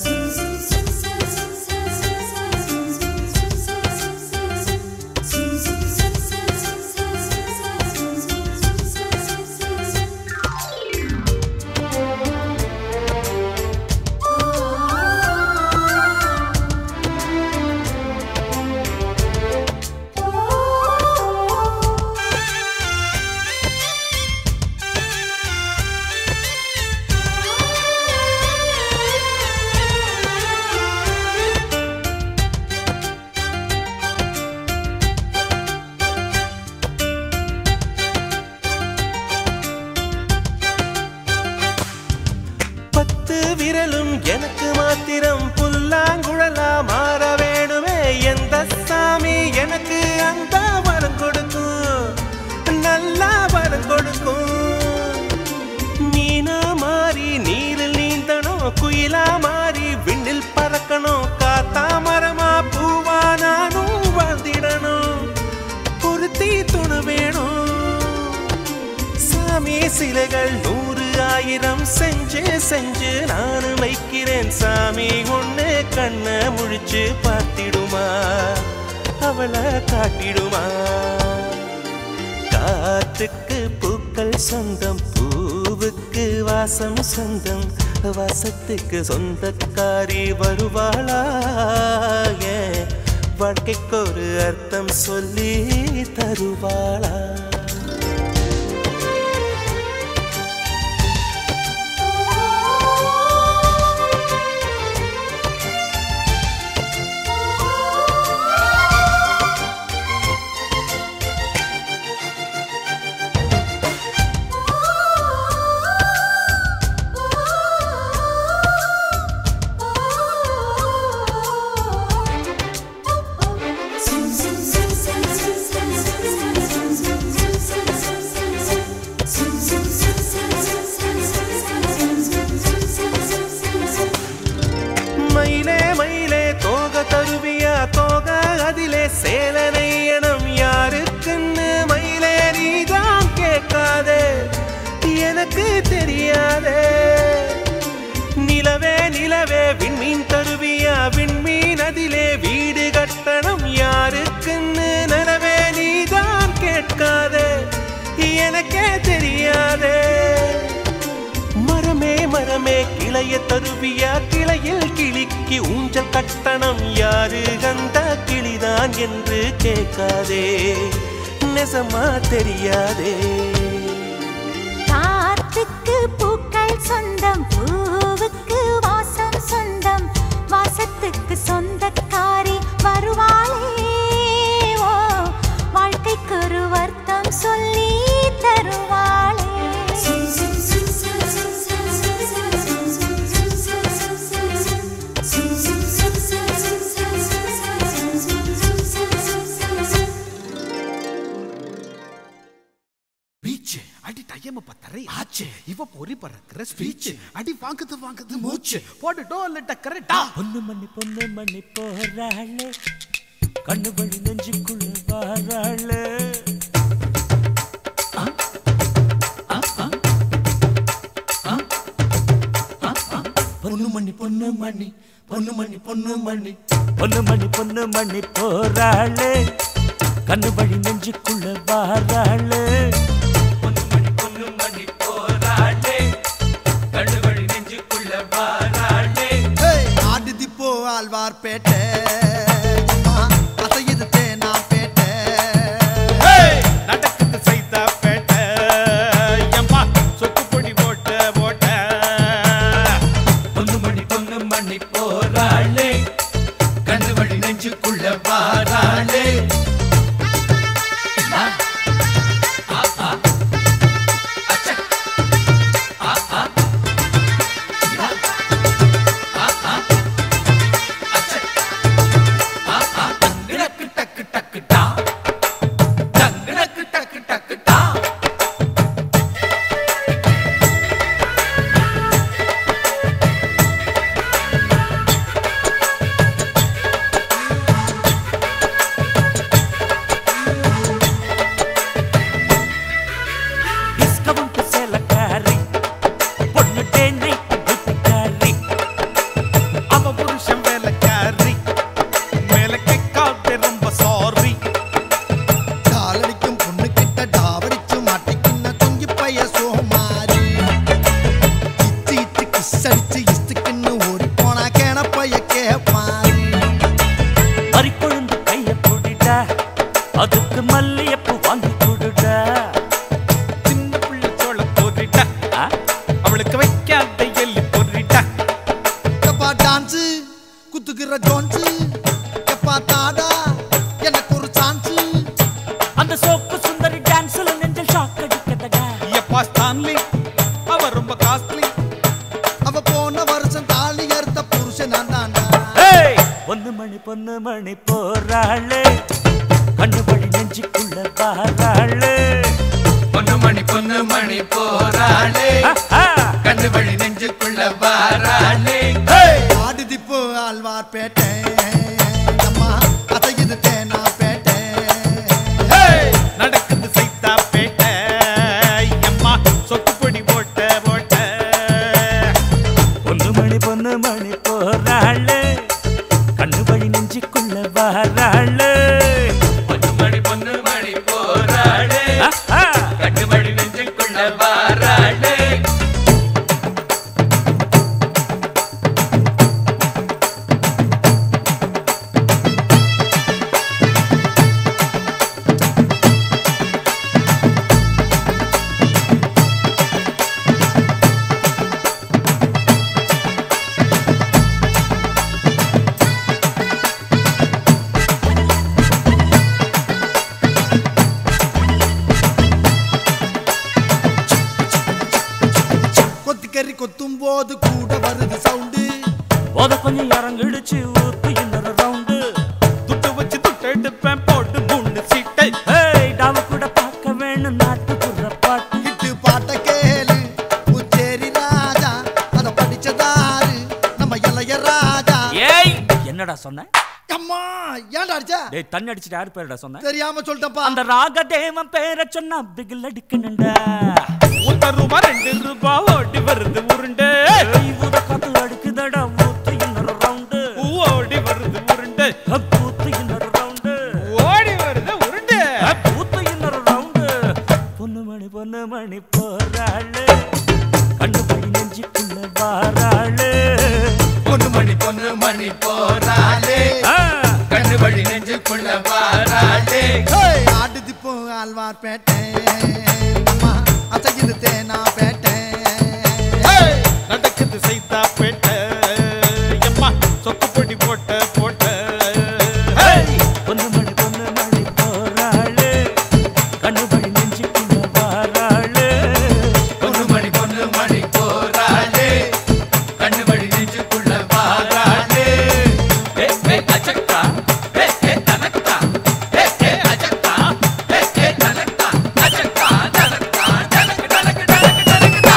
பத்து விரலும் எனக்கு மாத்திரம் புல்லாங்குழலா மாற வேணுமே எந்த சாமி எனக்கு அந்த வரம் கொடுக்கும் நல்லா வரம் கொடுக்கும் மீனா மாறி நீரில் நீந்தணும் குயிலா மாறி விண்ணில் பறக்கணும் காத்தா மரமா பூவா நானும் வாழ்ந்திடணும் பொருத்தி துணு வேணும் சாமி சிலைகள் நூறு ஆயிரம் செஞ்சு செஞ்சு நானும் வைக்கிறேன் சாமி ஒண்ணு கண்ண முழிச்சு பார்த்திடுமா அவளை காட்டிடுமா காத்துக்கு பூக்கள் சொந்தம் பூவுக்கு வாசம் சொந்தம் வாசத்துக்கு சொந்தக்காரி வருவாளா ஏன் வாழ்க்கைக்கு ஒரு அர்த்தம் சொல்லி தருவாளா மயிலே மயிலே தோக தருவியா தோக அதிலே சேலனை எனம் யாருக்குன்னு மயிலே நீதான் கேட்காதே எனக்கு தெரியாதே நிலவே நிலவே விண்மீன் தருவியா விண்மீன் அதிலே வீடு கட்டணம் யாருக்குன்னு நிலவே நீதான் கேட்காதே எனக்கே தெரியாதே மரமே மரமே கிளைய தருவியா கிளையில் கிளிக்கு ஊஞ்சல் கட்டணம் யாரு அந்த கிளிதான் என்று கேட்காதே நெசமா தெரியாதே காத்துக்கு பூக்கள் சொந்தம் பூவுக்கு வாசம் சொந்தம் வாசத்துக்கு சொந்தக்காரி வருவாளே ஓ வாழ்க்கைக்கு ஒரு வருத்தம் சொல்லி தருவாளே பீச் அடி டைம் பத்தரை ஆச்சு இவ பொறி பறக்கிற ஸ்பீச் அடி வாங்குது வாங்குது மூச்சு போடு டோல் டக்கர டா பொண்ணு மணி பொண்ணு மணி போறாளே கண்ணு வழி நெஞ்சுக்குள்ள வாராளே பொண்ணு மணி பொண்ணு மணி பொண்ணு மணி பொண்ணு மணி பொண்ணு மணி பொண்ணு மணி போறாளே கண்ணு வழி நெஞ்சுக்குள்ள வாராளே பொண்ணு மணி பொண்ணு மணி போறாளே கண்ணு வழி நெஞ்சுக்குள்ள வாராளே ஆடுதி போ ஆழ்வார்பேட்டை அம்மா, அசையுது தேனாம்பேட்டை நடக்குது சைதா பேட்டை எம்மா சொக்கு பொடி ஓட்ட ஓட்ட பொண்ணு மணி பொண்ணு மணி போறாளே கண்ணு வழி நெஞ்சுக்குள்ள வாராளே சோப்பு சுந்தரி டான்ஸ்ல நெஞ்சல் ஷாக் அடிக்கதடா எப்பா ஸ்டான்லி அவ ரொம்ப காஸ்ட்லி அவ போன வருஷம் தாலி அறுத்த புருஷன் நான் தாண்டா ஏய் பொண்ணு மணி பொண்ணு மணி போறாளே கண்ணு வழி நெஞ்சுக்குள்ள வாராளே பொண்ணு மணி பொண்ணு மணி போறாளே கண்ணு வழி நெஞ்சுக்குள்ள வாராளே ஆடுதி போ ஆழ்வார்பேட்டை அம்மா அதையுது தேனாப்பேட்டை நடக்குது சைத்தா பேட்டை எம்மா சொக்கு பொடி போட்ட போட்ட பொண்ணு மணி பொண்ணு மணி போறாளே கண்ணு வழி நெஞ்சுக்குள்ள வாராளே பொண்ணு மணி பொண்ணு மணி போறாளே கண்ணு வழி நெஞ்சுக்குள்ள வாராளே கொத்திக்கறி கொத்தும் போது கூட வருது சவுண்டு போத கொஞ்சம் இறங்கிடுச்சு ஊத்து இன்னொரு ரவுண்டு துட்டு வச்சு துட்டு எடுப்பேன் போட்டு மூணு சீட்டை ஏய் டாம கூட பார்க்க வேணும் நாட்டுப்புற பாட்டு இட்டு பாட்ட கேளு புச்சேரி ராஜா அத படிச்சதாரு நம்ம இளைய ராஜா ஏய் என்னடா சொன்ன அம்மா ஏன்டா அடிச்ச டேய் தண்ணி அடிச்சிட்டு யார் பேருடா சொன்ன தெரியாம சொல்லிட்டப்பா அந்த ராகதேவன் பேரை சொன்னா பிகில் அடிக்கணுண்டா ஒத்த ரூபா ரெண்டு ரூபா ஓடி வருது உருண்டை ஏய் ஊத காத்து அடிக்குதடா ஊத்து இன்னொரு ரவுண்டு ஓடி வருது உருண்டை ஊத்து இன்னொரு ரவுண்டு ஓடி வருது உருண்டை ஊத்து இன்னொரு ரவுண்டு பொண்ணு மணி பொண்ணு மணி போறாளு கண்ணு படி நெஞ்சுக்குள்ள வாராளு பொண்ணு மணி பொண்ணு மணி போறாளே கண்ணு வழி நெஞ்சுக்குள்ள வாராளே ஆடுதி போ ஆழ்வார்பேட்டை அம்மா அசையுது தேனாப்பேட்டை நடக்குது சைத்தா பேட்டை எம்மா சொக்கு பொடி போட்ட போட்ட பொண்ணு மணி பொண்ணு மணி போறாளு கண்ணு படி நெஞ்சுக்குள்ள வாராளு பொண்ணு மணி பொண்ணு மணி போறாளே கண்ணு வழி நெஞ்சுக்குள்ள வாராளே ஏ ஏ அச்சக்கா ஏ ஏ தனக்கா ஏ ஏ அச்சக்கா ஏ ஏ தனக்கா அச்சக்கா தனக்கா தனக்கு தனக்கு தனக்கு தனக்கு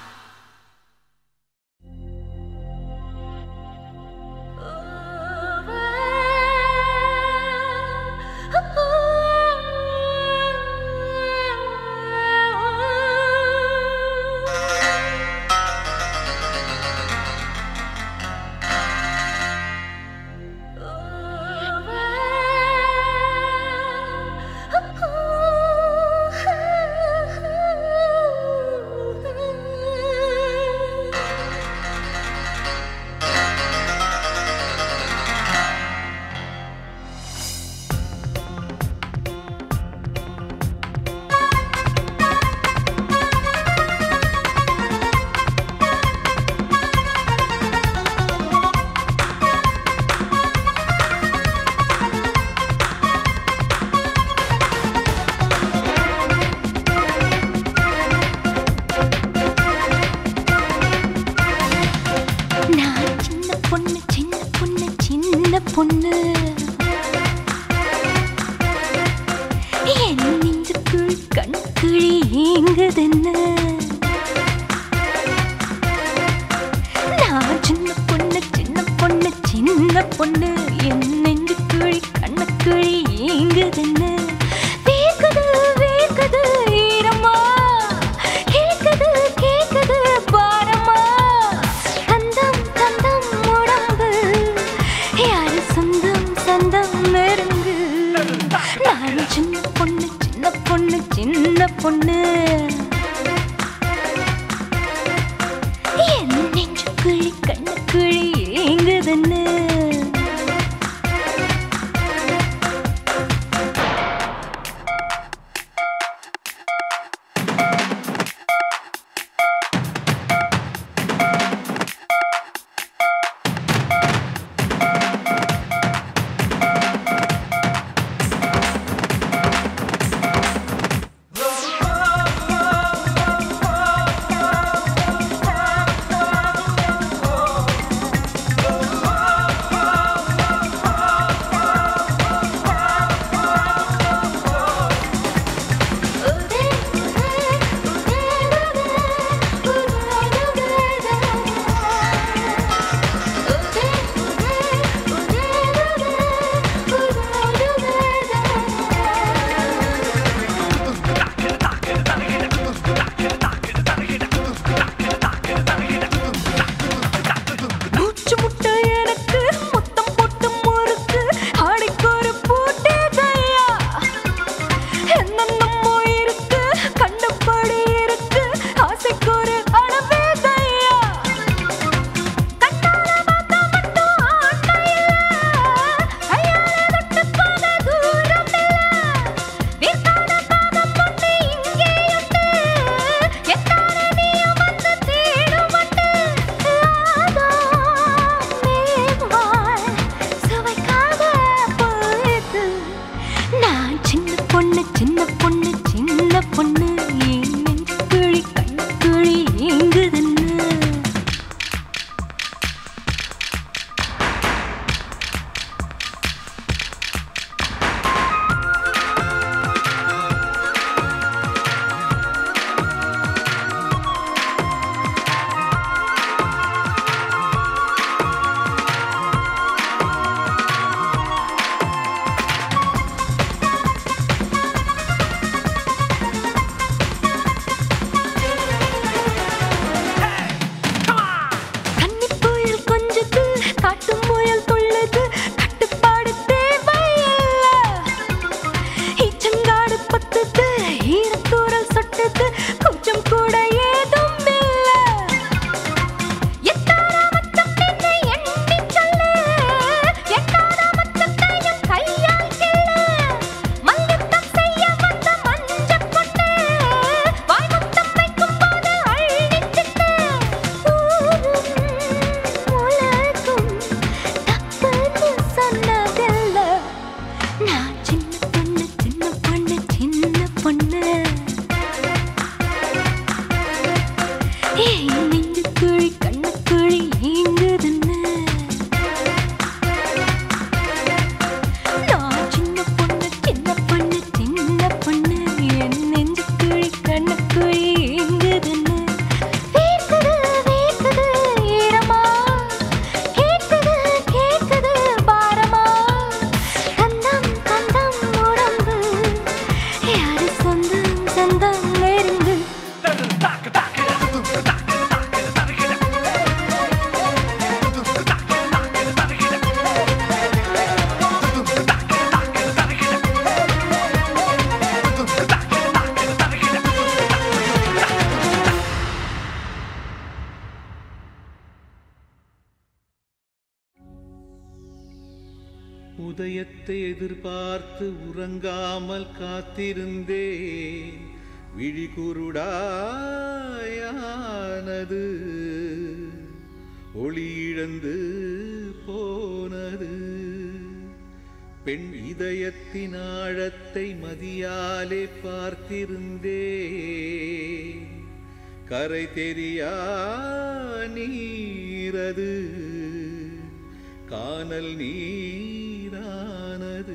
நான் சின்ன பொண்ணு சின்ன பொண்ணு சின்ன பொண்ணு என் நெஞ்சுக்குள் கண்குழி ஏங்குதுன்னு நான் சின்ன பொண்ணு சின்ன பொண்ணு சின்ன பொண்ணு என் நெஞ்சுக்குழி கண்ணுக்குழி ஏங்குதுன்னு வேக்குது வேக்குது ஈரமா கேக்குது கேக்குது பாரமா தந்தம் தந்தம் உடம்பு யாரு சொந்தம் சொந்தம் நெருங்கு நான் சின்ன பொண்ணு சின்ன பொண்ணு சின்ன பொண்ணு என் நெஞ்சுக்குழி கண்ணுக்குழி ஏங்குதுன்னு உதயத்தை எதிர்பார்த்து உறங்காமல் காத்திருந்தே விழி குருடாயானது ஒளி இழந்து போனது பெண் இதயத்தின் ஆழத்தை மதியாலே பார்த்திருந்தே கரை தெரியா நீரது காணல் நீரானது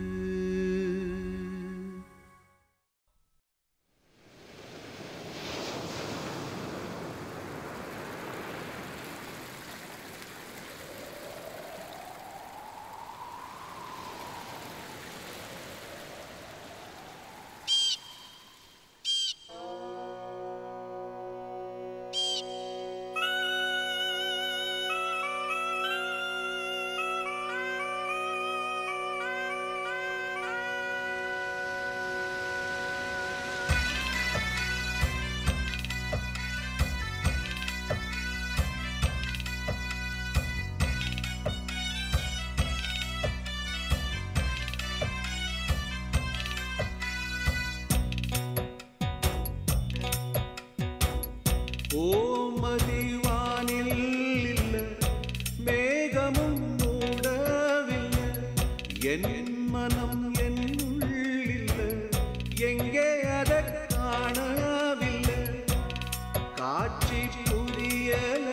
ஓமதிவானில் இல்ல மேகமும் மூடவில்லை என் மனம் என்னுள் இல்ல எங்கே அதை காணவில்லை காட்சி புரியல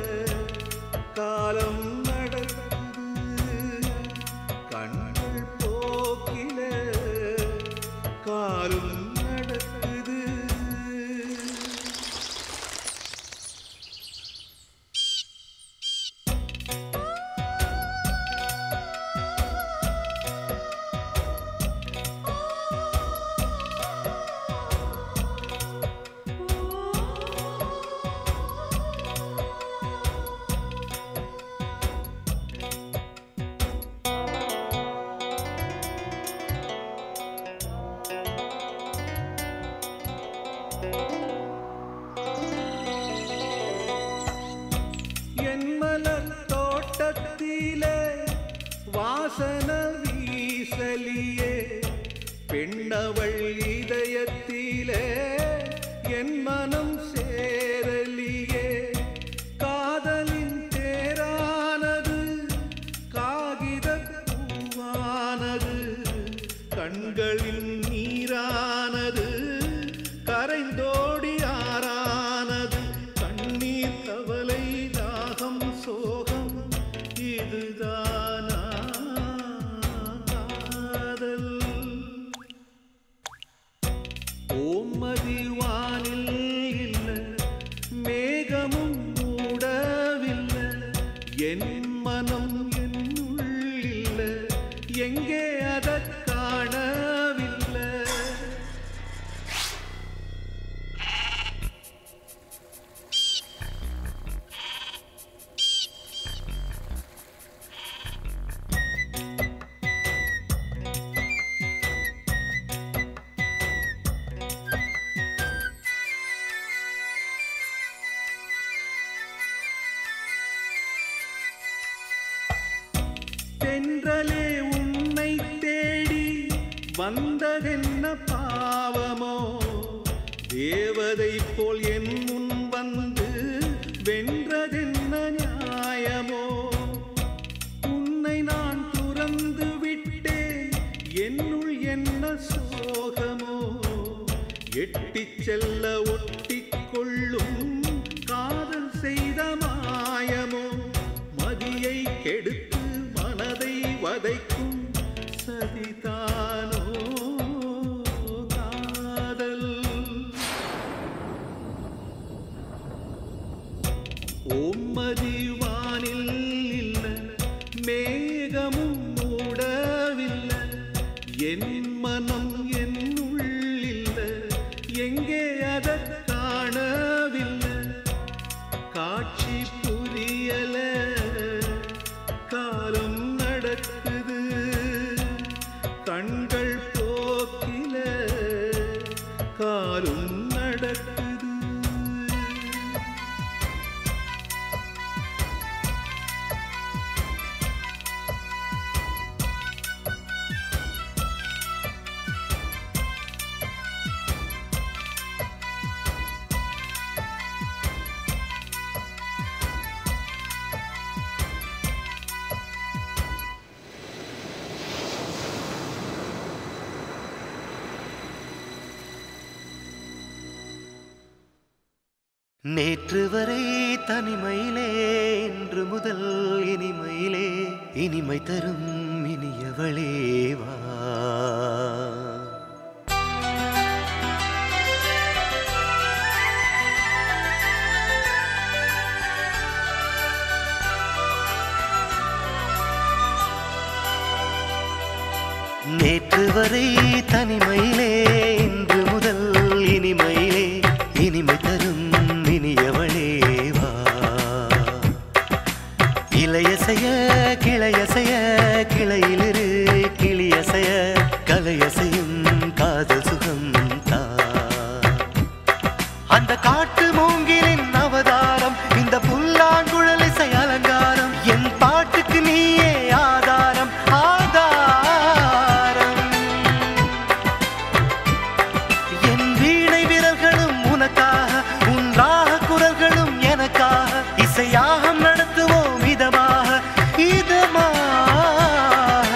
காலம் நடக்குது கண்கள் போக்கில காலும் நடக்குது என் மலர் தோட்டத்திலே வாசன வீசலியே பெண்ணவள் இதயத்திலே என் மனம் சேரலியே காதலின் தேரானது காகித பூவானது கண்களில் நீரானது கரைந்தோடி ஆறானது கண்ணீர் கவலை தாகம் சோகம் இதுதானா காதல் ஓம்மதிவானில் இல்ல மேகமும் மூடவில்லை என் மனம் என்னுள் இல்ல எங்கே அதை காணவில்லை தென்றலே உன்னை தேடி வந்ததென்ன பாவமோ தேவதை போல் என் முன் வந்து வென்றதென்ன நியாயமோ உன்னை நான் துறந்து விட்டேன் என்னுள் என்ன சோகமோ எட்டிச் செல்ல ஒட்டிக் கொள்ளும் காதல் செய்த மாயமோ மதியை கெடுத்து மனதை வதைக்கும் சதிதானோ காதல் ஓம்மதிவானில் இல்ல மேகமும் மூடவில்லை என் மனம் என்னுள் இல்ல எங்கே அதை காணவில்லை காட்சி புரியல காலம் நடக்குது கண்கள் போக்கில காலும் நடக்குது நேற்று வரை தனிமையிலே இன்று முதல் இனிமையிலே இனிமை தரும் இனியவளே வா நேற்று வரை தனிமையிலே இன்று முதல் இனிமையிலே இனிமை தரும் இனியவளே வா இளையசைய கிளையசைய கிளையிலிரு கிளியசைய கலையசையும் காதல் சுகம் தா அந்த காட்டு மூங்கிலின் அவதாரம் இந்த புல்லாங்குழல் இசை அலங்காரம் என் பாட்டுக்கு நீயே ஆதாரம் ஆதாரம் என் வீணை விரல்களும் உனக்காக உன் ராக குரல்களும் எனக்காக இசையாகம் நடத்துவோம் இதமாக இதமாக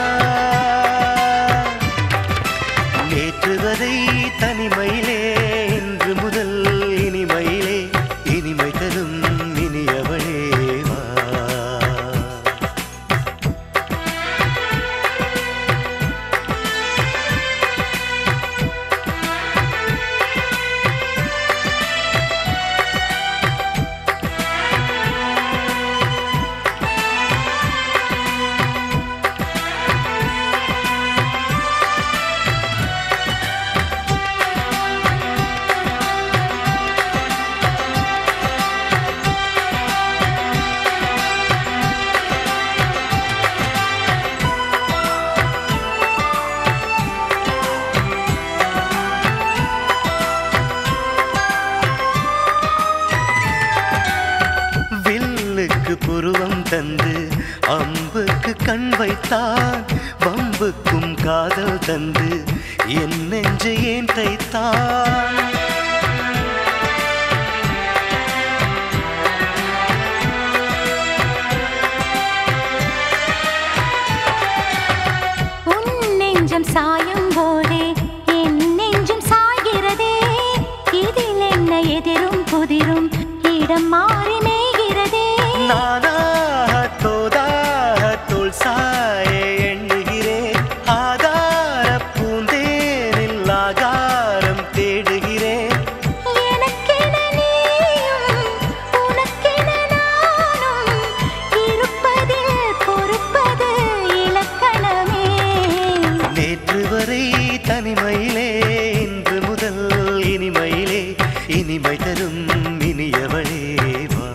நேற்று வரை தனிமையிலே இன்று முதல் இனிமையிலே இனிமை தரும் இனியவளே வா வில்லுக்கு புருவம் தந்து அம்புக்கு கண் வைத்தான் வம்புக்கும் காதல் தந்து என் நெஞ்சை ஏன் தைத்தான் உன் நெஞ்சம் சாயும் போதே என் நெஞ்சம் சாய்கிறதே இதில் என்ன எதிரும் புதிரும் இடம் மாறி மேய்கிறதே நானாக தோதாக தோல் சாய எண்ணுகிறேன் ஆதார பூந்தேனில் ஆகாரம் தேடுகிறேன் எனக்கென நீயும் உனக்கென நானும் இருப்பதில் பொறுப்பது இலக்கணமே நேற்று வரை தனிமையிலே இன்று முதல் இனிமையிலே இனிமை தரும் இனியவளே வா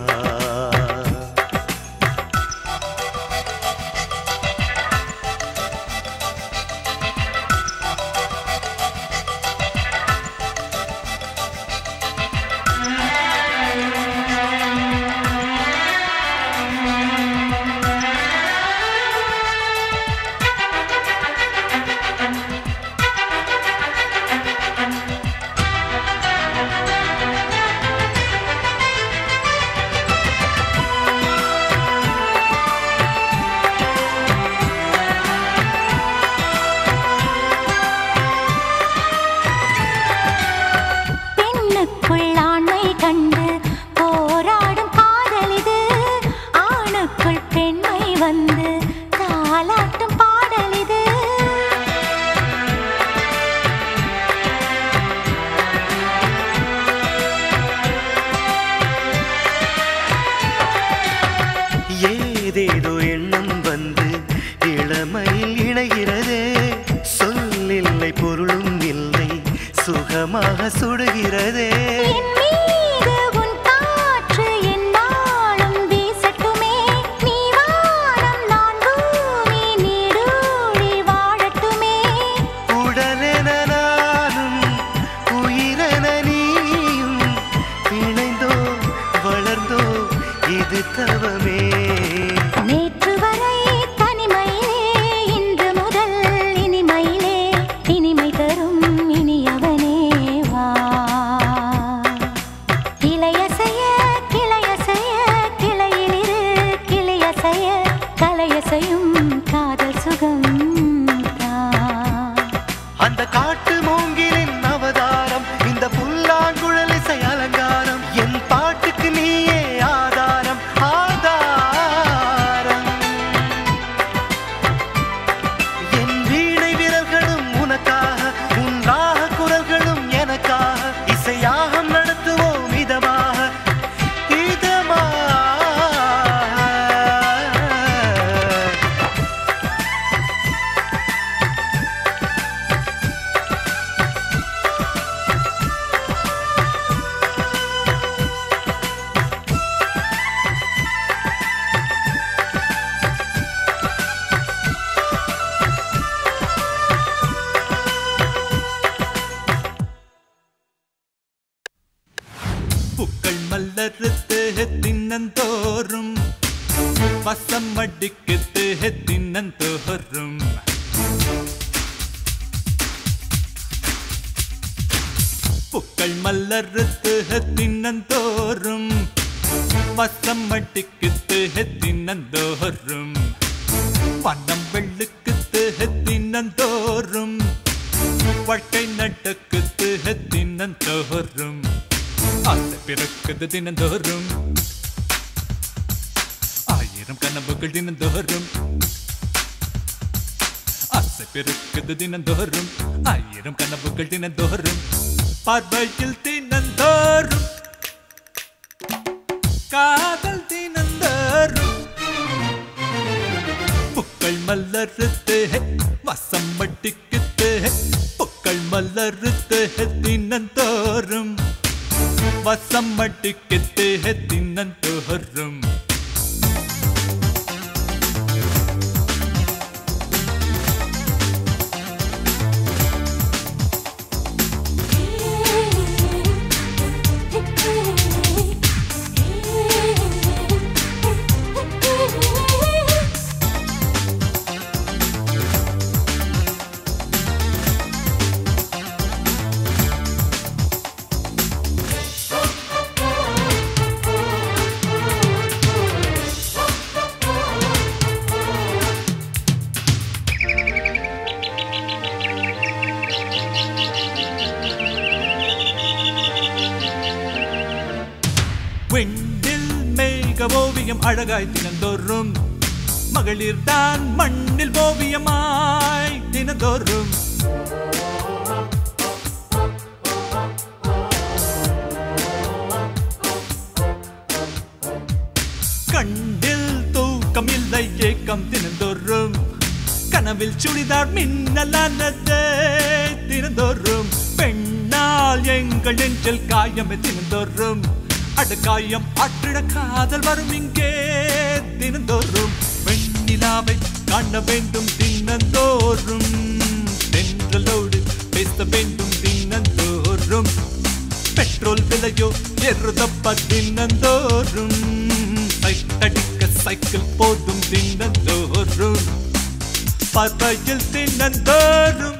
பெண்ணுக்குள் ஆண்மை கண்டு போராடும் காதலிது ஆணுக்குள் பெண்மை வந்து தாலாட்டும் பாடலிது ஏதேதோ எண்ணம் வந்து இளமையில் இணைகிறதே சொல்லில்லை பொருளும் இல்லை சுகமாக சுடுகிறதே என் மீது உன் காற்று எந்நாளும் வீசட்டுமே நீ வானம் நான் பூமி நீடூழி வாழட்டுமே உடலென நானும் உயிரென நீயும் இணைந்தோ வளர்ந்தோ இது தவமே நேற்று வரை தனிமையிலே இன்று முதல் இனிமையிலே இனிமை தரும் இனியவனே வா தினந்தோறும் வசம் அடிக்குது தினந்தோறும் புக்கள் மல்லறுத்து தினந்தோறும் வசம் அடிக்குது தினந்தோறும் பணம் வெள்ளுக்குத்து தினந்தோறும் வாழ்க்கை நடக்குது தினந்தோறும் ஆசை பிறக்குது தினந்தோறும் ஆயிரம் கனவுகள் தினந்தோறும் ஆசை பிறக்குது தினந்தோறும் ஆயிரம் கனவுகள் தினந்தோறும் பார்வையில் தினந்தோறும் காதல் தினந்தோறும் புக்கள் மலருத்து வசம் மட்டிக்குத்து புக்கள் மலருத்து தினந்தோறும் வசம் மட்டிக்குத்து தினந்தோறும் விண்டில் மேக ஓவியம் அழகாய் தினந்தோறும் மகளிர் தான் மண்ணில் ஓவியமாய் தினந்தோறும் கண்டில் தூக்கம் இல்லை ஏக்கம் தினந்தோறும் கனவில் சுடிதார் மின்னலானது தினந்தோறும் பெண்ணால் எங்கள் நெஞ்சில் காயம் தினந்தோறும் அடுக்காயம் ஆற்றிட காதல் வரும் இங்கே தினந்தோறும் வெண்ணிலாவை காண வேண்டும் தினந்தோறும் தென்றலோடு பேச வேண்டும் தினந்தோறும் பெட்ரோல் விலையோ எருதப்ப தினந்தோறும் சைட்டடிக்க சைக்கிள் போதும் தினந்தோறும் பதையில் தினந்தோறும்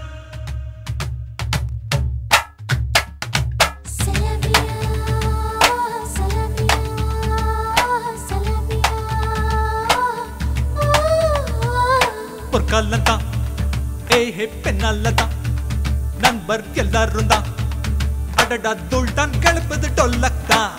பொற்காலம் தான் ஏஹே பெண்ணால தான் நண்பர் எல்லாரும் தான் அடடா தூள் தான் கிளப்புது டொல்லத்தான்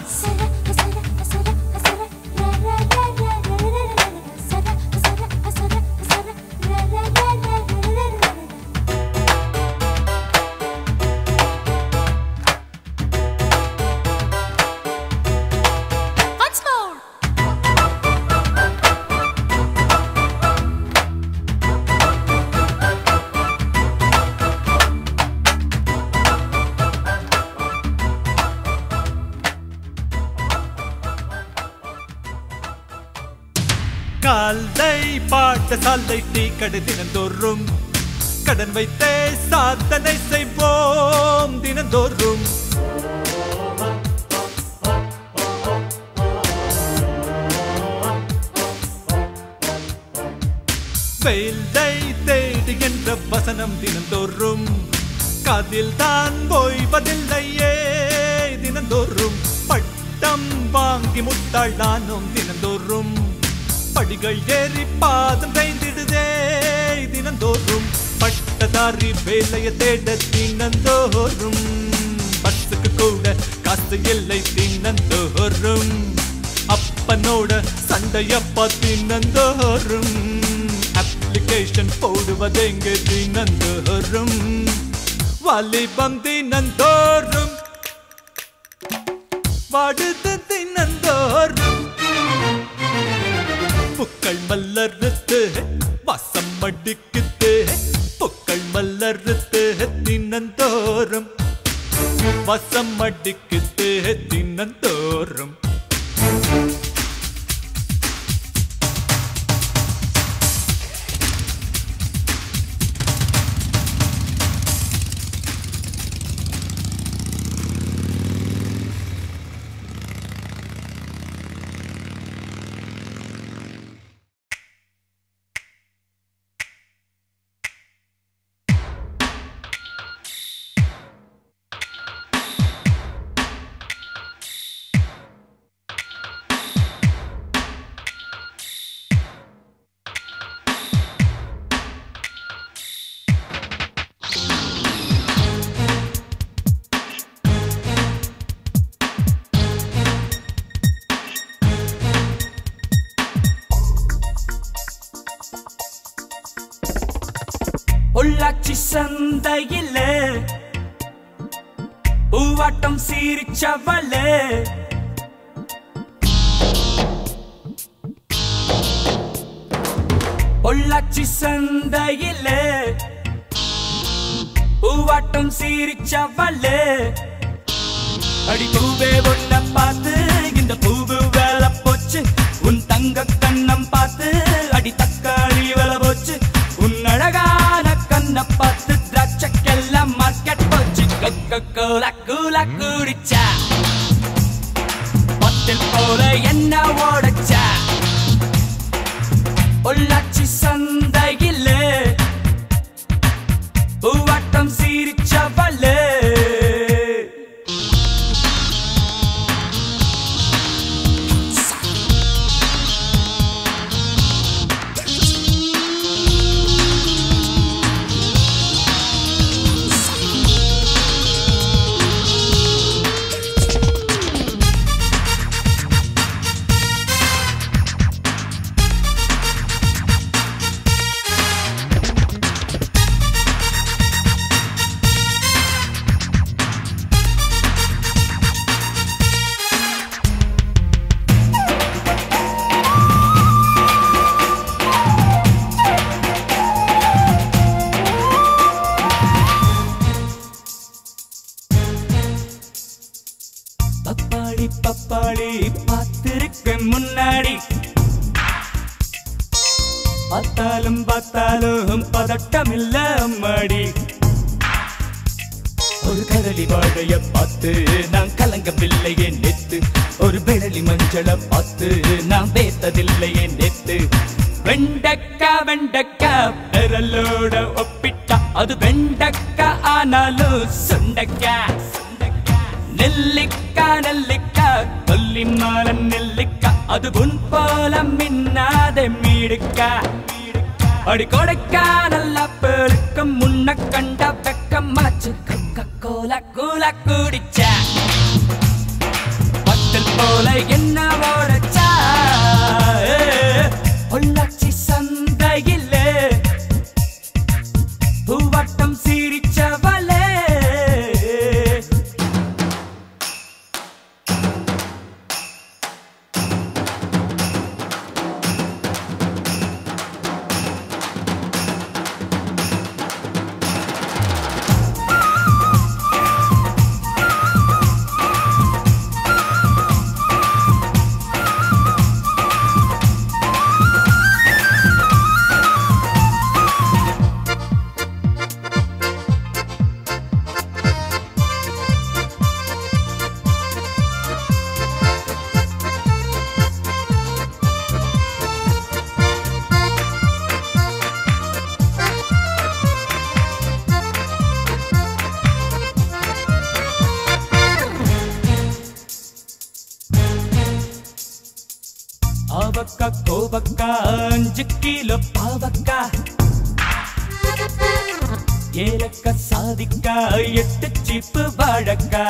Once more. காலை பாட்டசாலை டீ கடை தினந்தோறும் கடன் வைத்தே சாதனை செய்வோம் தினந்தோறும் வேலை தேடி என்ற வசனம் தினந்தோறும் காதில் தான் ஓய்வதில்லையே தினந்தோறும் பட்டம் வாங்கி முட்டாள் நானும் தினந்தோறும் படிகள் ஏறி பாதம் தைந்திடுதே தினந்தோறும் பட்டதாரி வேலைய தேட தினந்தோறும் பஸ்ஸுக்கு கூட காசு இல்லை தினந்தோறும் அப்பனோட சண்டையப்பா தினந்தோறும் அப்ளிகேஷன் போடுவதெங்க தினந்தோறும் வாலிபம் தினந்தோறும் வாடுது தினந்தோறும் புக்கள் மல்லறுத்து வாசம் அடிக்குது புக்கள் மல்லறுத்து தினந்தோறும் வசம் அடிக்குது தினந்தோறும் பூவாட்டம் சீரிச்சவளே பொள்ளாச்சி சந்தையிலே பூவாட்டம் சீரிச்சவளே அடி பூவே ஒன்ன பார்த்து இந்த பூவு வேலை போச்சு உன் தங்க கண்ணம் பார்த்து அடி தக்காளி வேலை போச்சு உன் அழகான கண்ணை பார்த்து திராட்சைக்கெல்லாம் மார்க்கெட் போச்சு கோல கூல குடிச்சா பத்தில் போல என்ன ஓடச்சா பொள்ளாச்சி சந்தையிலே பூவாட்டம் சீரிச்சவளே பப்பாளி பப்பாளி பார்த்திருக்கேன் முன்னாடி பார்த்தாலும் பார்த்தாலும் பதட்டம் இல்ல அம்மாடி ஒரு கடலி வாழைய பார்த்து நான் கலங்கவில்லையே நெத்து ஒரு விரலி மஞ்சள பார்த்து நான் வேத்ததில்லையே நெத்து வெண்டக்கா வெண்டக்கா விரலோட ஒப்பிட்டா அது வெண்டக்கா ஆனாலும் சுண்டக்கா நெல்லிக்கா நெல்லிக்கா கொல்லி மால நெல்லிக்கா அது உன் போல மின்னாத மீடுக்கா அடி கொடுக்கா நல்லா பெருக்கம் முன்ன கண்ட வெக்கமாச்சு கக்க கோல கூல குடிச்சா பட்டல் போல என்ன ஓடச்சா பொள்ளாச்சி சந்தையிலே பூவட்டம் சீரிச்சவளே ஆவக்கா கோவக்கா அஞ்சு கிலோ பாவக்கா ஏலக்கா சாதிக்கா எட்டு சீப்பு வாழக்கா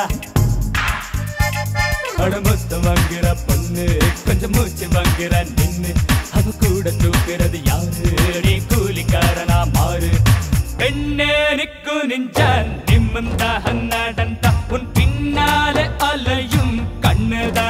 அடமொத்தம் வாங்குற பொண்ணு கொஞ்சம் மூச்சு வாங்குற நின்னு அவ கூட தூக்குறது யாரு நீ கூலிக்காரனா மாறு பெண்ணே நிக்கு நிஞ்சான் நிம்மந்தா நடந்தா உன் பின்னாலே அலையும் கண்ணுதா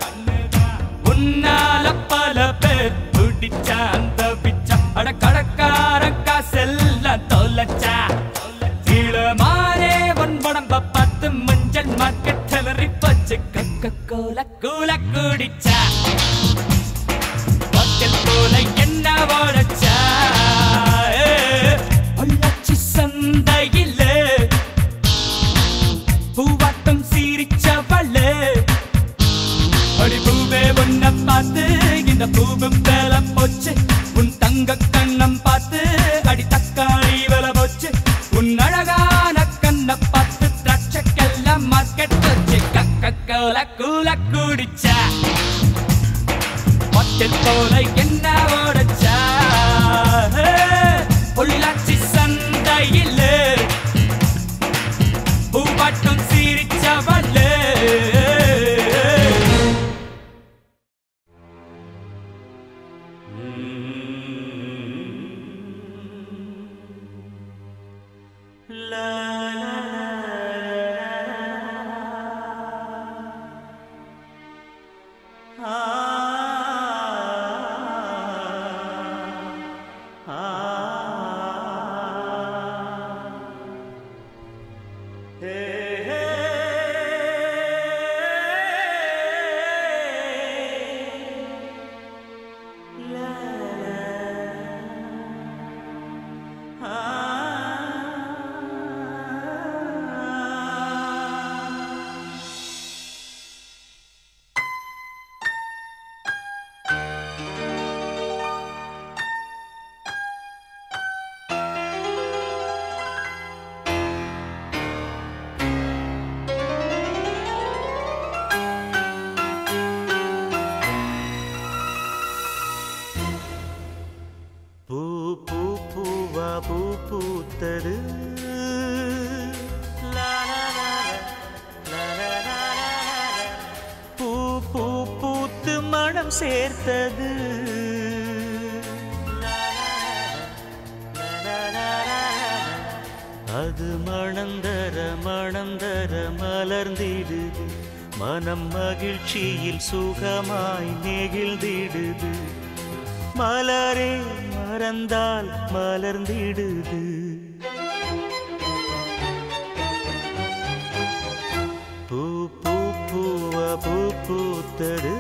உன்னால பல பேர் துடிச்சான் தவிச்சா அட கடக்கார காசெல்லாம் தொலைச்சா கீழமானே உன் உடம்ப பார்த்து மஞ்சள் மார்க்கெட் செலரி பச்சு கக்க கோல கூல குடிச்சா பக்கல் போல என்ன ஓடச்சா பொள்ளாச்சி சந்தையிலே பூவாட்டம் சீரிச்சவளே அடி பூவே உன்னை பார்த்து இந்த பூவும் வேலை போச்சு உன் தங்க கண்ணம் பார்த்து அடி தக்காளி வேலை போச்சு உன் அழகான கண்ணை பார்த்து திராட்சைக்கெல்லாம் மார்க்கெட் வச்சு கக்க கோல கூல குடிச்சா பட்டில் போல என்ன ஓடச்சா பொள்ளாச்சி சந்தையிலே பூவாட்டம் சீரிச்சவளே la la la மனம் சேர்த்தது அது மணந்தர மணந்தர மலர்ந்திடுது மனம் மகிழ்ச்சியில் சுகமாய் நெகிழ்ந்திடுது மலரே மறந்தால் மலர்ந்திடுது பூ பூ பூவ பூ பூத்தது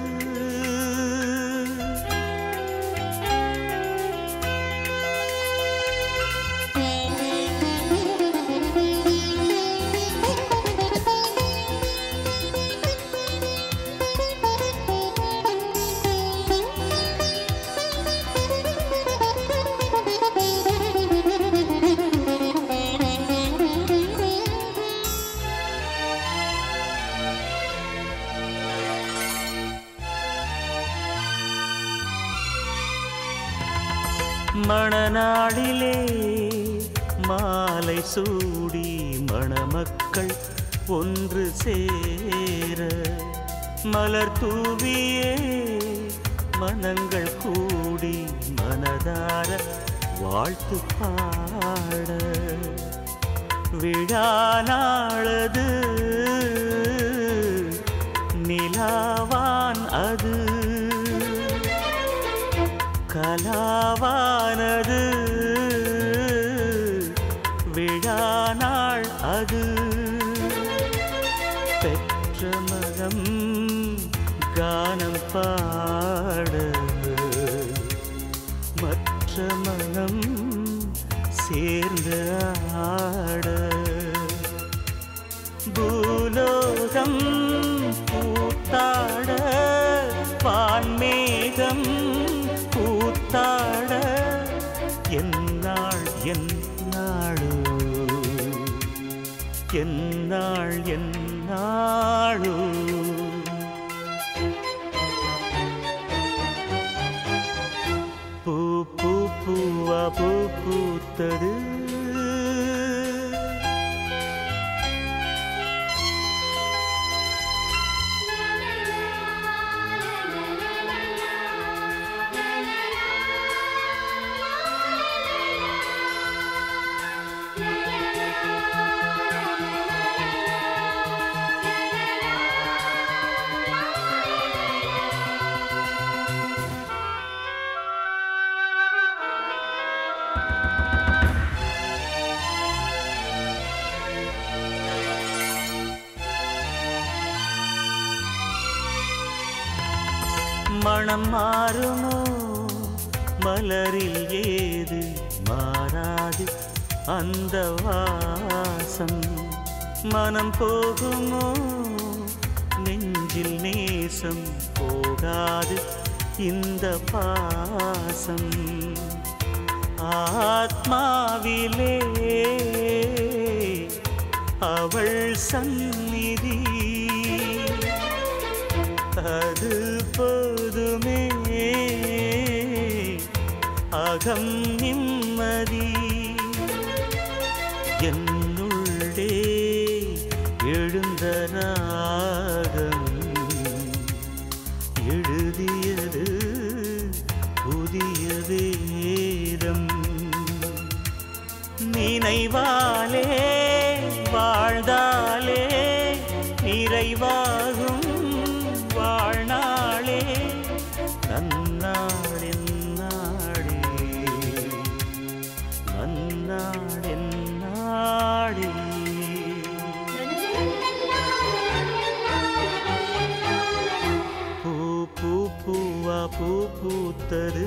மணநாளிலே மாலை சூடி மணமக்கள் ஒன்று சேர மலர் தூவியே மனங்கள் கூடி மனதார வாழ்த்து பாட விழா நாளது நிலாவான் அது கலாவானது விழா நாள் அது பெற்ற மனம் கானம் பாட மற்ற மனம் சேர்ந்து ஆட பூலோகம் பூத்தாட வான்மேகம் கூத்தாட என்னாள் என்னாளோ என்னாள் என்னாளோ பூ பூ பூவா பூ பூத்தது மனம் மாறுமோ மலரில் ஏது மாறாது அந்த வாசம் மனம் போகுமோ நெஞ்சில் நேசம் போகாது இந்த பாசம் ஆத்மாவிலே அவள் சந்நிதி அது போதுமே அகம் நிம்மதி என்னுள்ளே எழுந்த ராகம் எழுதியது புதிய வேதம் நினைவாலே வாழ்ந்தாலே நிறைவாகும் வாழ்நாளே நன்னாளின் நாளே நன்னாளின் நாளே பூ பூ பூவா பூ பூத்தது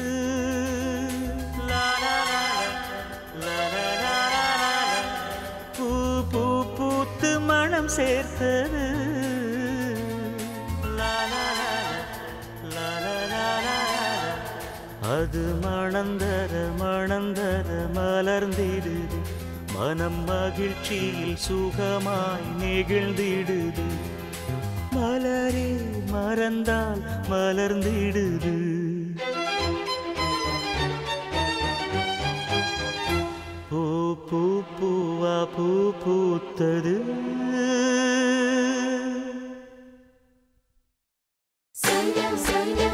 லா, லா, லா, லா, லா, லா, லா, லா. பூ பூ பூத்து மனம் சேர்த்தது லா, லா, லா, லா, லா, லா, லா, லா. அது மணந்தர மணந்தர மலர்ந்திடுது மனம் மகிழ்ச்சியில் சுகமாய் நெகிழ்ந்திடுது மலரே மறந்தால் மலர்ந்திடுது பூ பூ பூவா பூ பூத்தது Sonia, Sonia,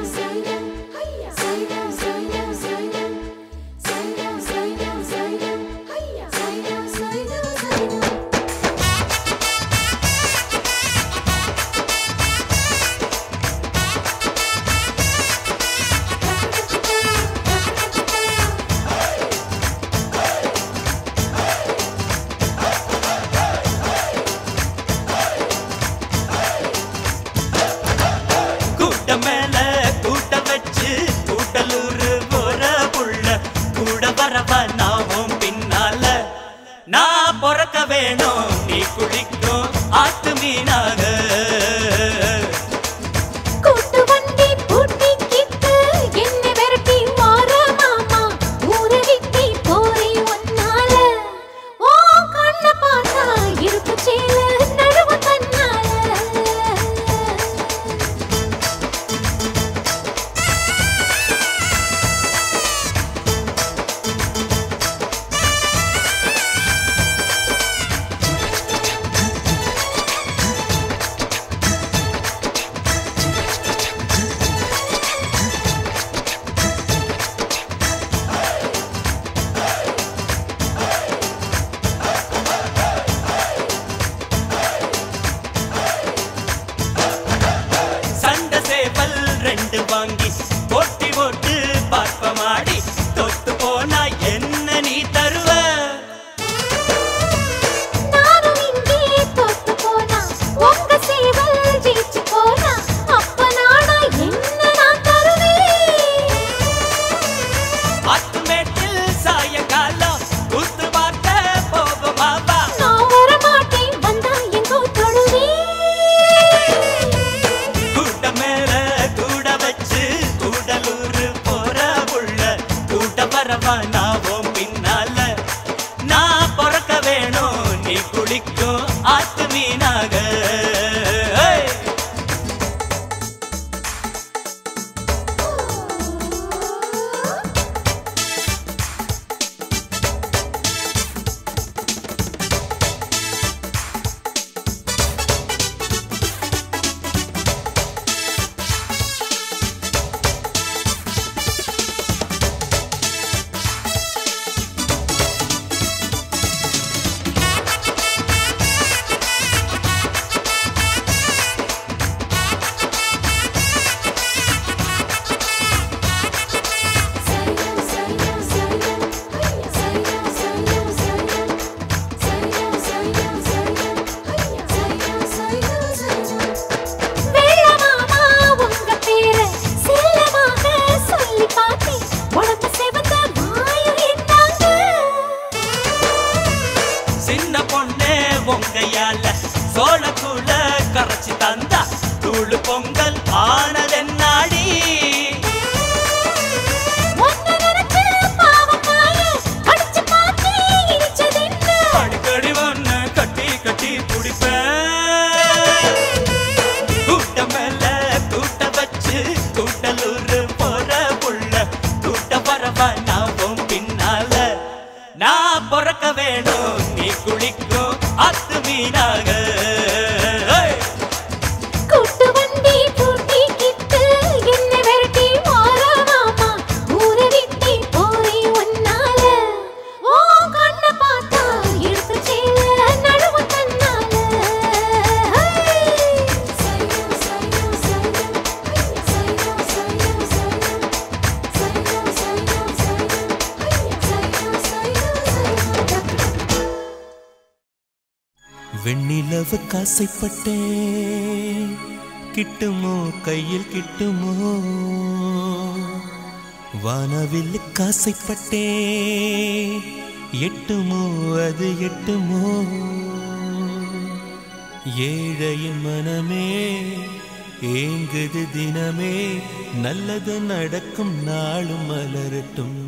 குளிக்கும் ஆத்து மீனாக கூட்டு வண்டி பூட்டிக்கிட்டு என்னை விரட்டி வார மாமா ஊரை விட்டு போறே ஒன்னால ஓ கண்ணை பார்த்தா இருப்பு சேல நடுவ கண்ணால சண்டை சேவல் ரெண்டு வாங்கி போட்டி போட்டு பார்ப்பமாடி தொட்டு போனா என்ன நீ தருவ நானும் இங்கே தோத்து போனா உங்க சேவல் ஜெயிச்சு போனா அப்ப நானா என்ன நான் தருவேன் ஆத்துமேட்டில் சாயங்காலம் கூத்து பார்க்க போகுமாவா நான் வர மாட்டேன் வந்தா எங்கோ தொழுவேன் கூட்ட மேல கூட வச்சு கூடலூர் போற உள்ள கூட்ட பரவா நாவும் பின்னால நான் பிறக்க வேணும் நீ குளிக்கும் ஆத்து மீனாக ஏய்! வெள்ளமாமா உங்க பேரை செல்லமாக சொல்லி பார்த்தேன் உடம்பு செவந்த மாயம் என்னாங்க சின்ன பொண்ணே உங்கையால சோளக்கூட கரைச்சி தந்தா தூளு பொங்கல் ஆனதென்னாடி ஒன்ன நினைச்சு பாவக்காய அடிச்சு பார்த்து இடிச்சதென்ன அடிக்கடி ஒண்ணு கட்டி கட்டி பிடிப்பேன் கூட்ட மேல கூட்ட வச்சு கூட்டலூர் போற புள்ள கூட்ட பரவ நாவும் பின்னால நான் பிறக்க வேணும் நீ குளிக்கும் அத்து மீனாக ஏய்! கூட்டு வண்டி பூட்டிக்கிட்டு என்னை விரட்டி வார மாமா ஊரை விட்டு போறே ஒன்னால ஓ கண்ணை பார்த்தா இழுத்து சேல நடுவு கண்ணால சையம் சையம் சையம் சையம் சையம் சையம் சையம் சையம் சையம் சையம் சையம் வெண்ணிலவு காசைப்பட்டேன் கிட்டுமோ கையில் கிட்டுமோ வானவில் காசைப்பட்டேன் எட்டுமோ அது எட்டுமோ ஏழையின் மனமே ஏங்குது தினமே நல்லது நடக்கும் நாளும் மலரட்டும்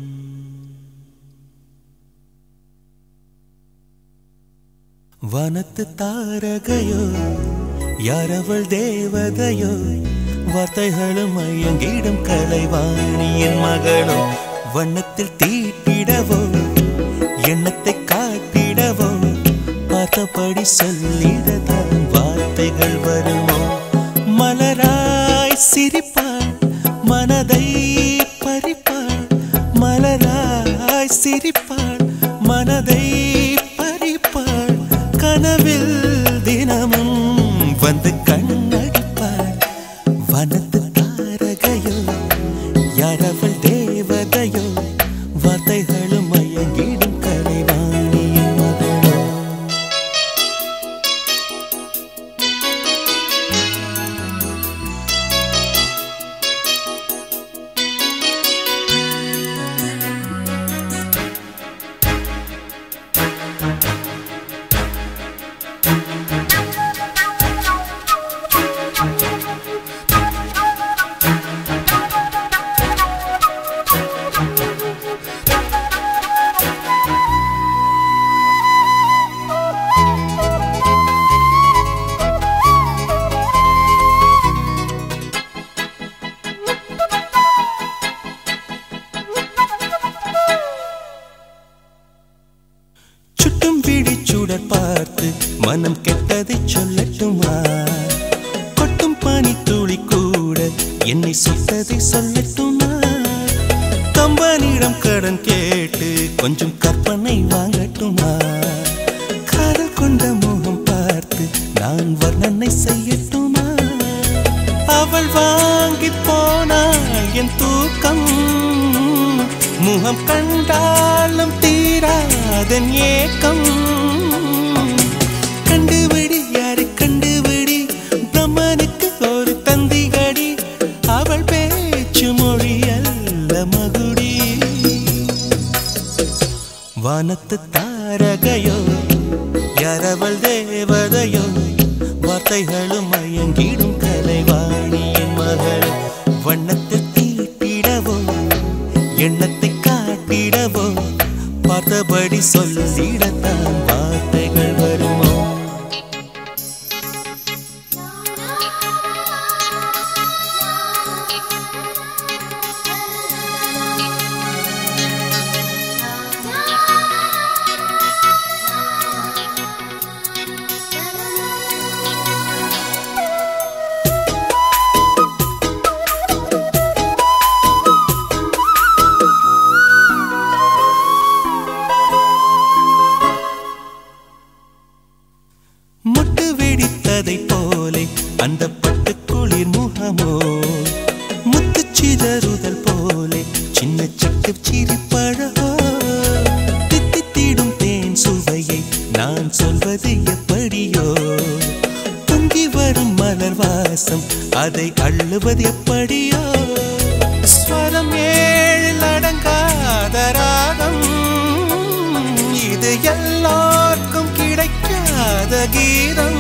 வனத்து தாரகையோ யாரவள் தேவதையோ வார்த்தைகளும் மயங்கிடும் கலைவாணியின் மகளோ வண்ணத்தில் தீட்டிடவோ எண்ணத்தை காட்டிடவோ பார்த்தபடி சொல்லிடதான் வார்த்தைகள் வருமோ மலராய் சிரிப்பாள் மனதை பறிப்பாள் மலராய் சிரிப்பாள் மனதை பறிப்பாள் கனவில் தினமும் வந்து கண்ணடிப்பாள் வனத்து தாரகையோ யாரவள் தேவதையோ வார்த்தைகளும் மயங்கிடும் கலைவாணியின் மகளோ மனம் கெட்டதை சொல்லட்டுமா கொட்டும் பானி துளி கூட என்னை சுட்டதை சொல்லட்டுமா கம்பனிடம் கடன் கேட்டு கொஞ்சம் கற்பனை வாங்கட்டுமா காதல் கொண்ட முகம் பார்த்து நான் வர்ணனை செய்யட்டுமா அவள் வாங்கி போனாள் என் தூக்கம் முகம் கண்டாலும் தீராதன் ஏக்கம் கண்டுபிடி யாரு கண்டுபிடி பிரம்மனுக்கு ஒரு தந்திகடி அவள் பேச்சு மொழி அல்ல மகுடி வானத்து தாரகையோ யாரவள் தேவதையோ வார்த்தைகளும் மயங்கிடும் கலைவாணி என் மகள் வண்ணத்தில் தீட்டிடவோ எண்ணத்தை காட்டிடவோ பார்த்தபடி சொல்லிடத்தான் வார்த்தைகள் வருமோ முட்டு வெடித்ததை போலே அந்த பட்டு குளிர் முகமோ முத்து சிதறுதல் போலே சின்ன சிட்டு சிரிப்பழகோ தித்தித்திடும் தேன் சுவையை நான் சொல்வது எப்படியோ பொங்கி வரும் மலர் வாசம் அதை அள்ளுவது எப்படியோ ஸ்வரம் ஏழில் அடங்காத ராகம் இது எல்லாருக்கும் கிடைக்காத கீதம்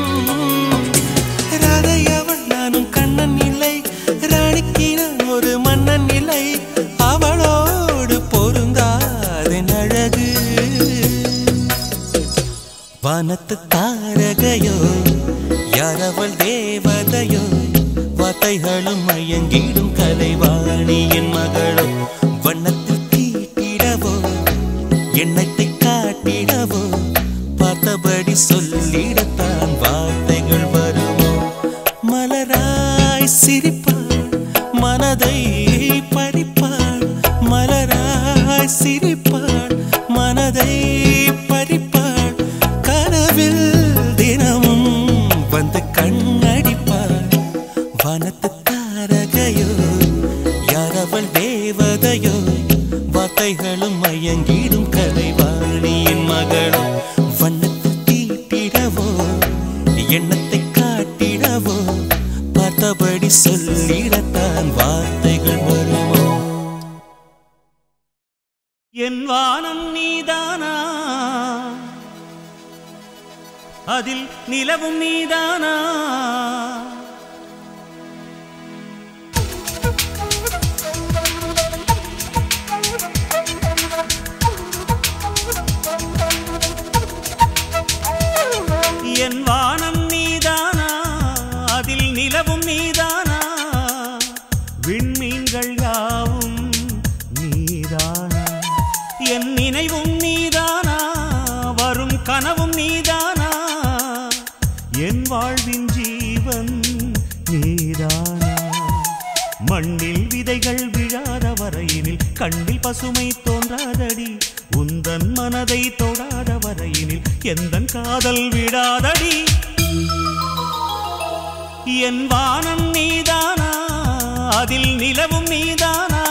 ராதை அவள் நானும் கண்ணன் இல்லை ராணிக்கு நான் ஒரு மன்னன் இல்லை அவளோடு பொருந்தாதென் அழகு வானத்து தாரகையோ யாரவள் தேவதையோ வார்த்தைகளும் மயங்கிடும் கலைவாணி என் மகளோ வண்ணத்தில் தீட்டிடவோ எண்ணத்தை காட்டிடவோ பார்த்தபடி சொல்லிடத்தான் வார்த்தைகள் வருமோ மலராய் சிரிப்பாள் மனதை பறிப்பாள் மலராய் சிரிப்பாள் மனதை பறிப்பாள் கனவில் தினமும் வந்து கண்ணடிப்பாள் வனத்து தாரகையோ யாரவள் தேவதையோ வார்த்தைகளும் மயங்கிடும் கலைவாணியின் மகளோ வண்ணத்தில் தீட்டிடவோ எண்ணத்தை காட்டிடவோ பார்த்தபடி சொல்லிடத்தான் வார்த்தைகள் வருமோ என் வானம் நீதானா அதில் நிலவும் நீதானா என் வானம் நீதானா அதில் நிலவும் நீதானா விண்மீன்கள் யாவும் நீதானா என் நினைவும் நீதானா வரும் கனவும் நீதானா என் வாழ்வின் ஜீவன் நீதானா மண்ணில் விதைகள் விழாத வரையினில் கண்ணில் பசுமை தோன்றாதடி உந்தன் மனதை தொடாத வரையினில் எந்தன் காதல் விடாதடி என் வானம் நீதானா அதில் நிலவும் நீதானா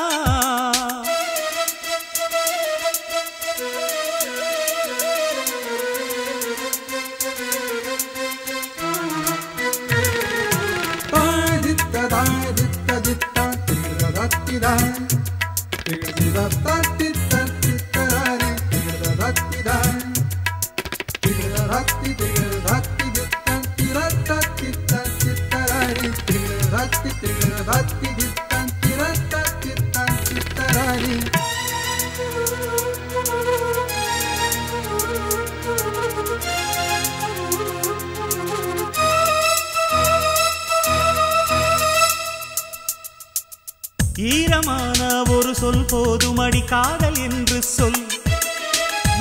ஈரமான ஒரு சொல் போதும் அடி காதல் என்று சொல்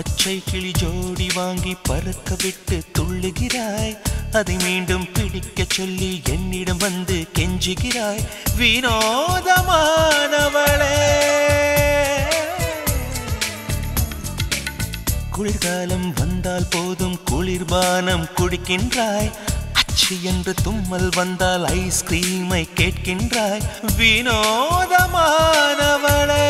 பச்சை கிளி ஜோடி வாங்கி பறக்க விட்டு துள்ளுகிறாய் அதை மீண்டும் பிடிக்கச் சொல்லி என்னிடம் வந்து கெஞ்சுகிறாய் வினோதமானவளே குளிர்காலம் வந்தால் போதும் குளிர்பானம் குடிக்கின்றாய் அச்சு என்று தும்மல் வந்தால் ஐஸ்கிரீமை கேட்கின்றாய் வினோதமானவளே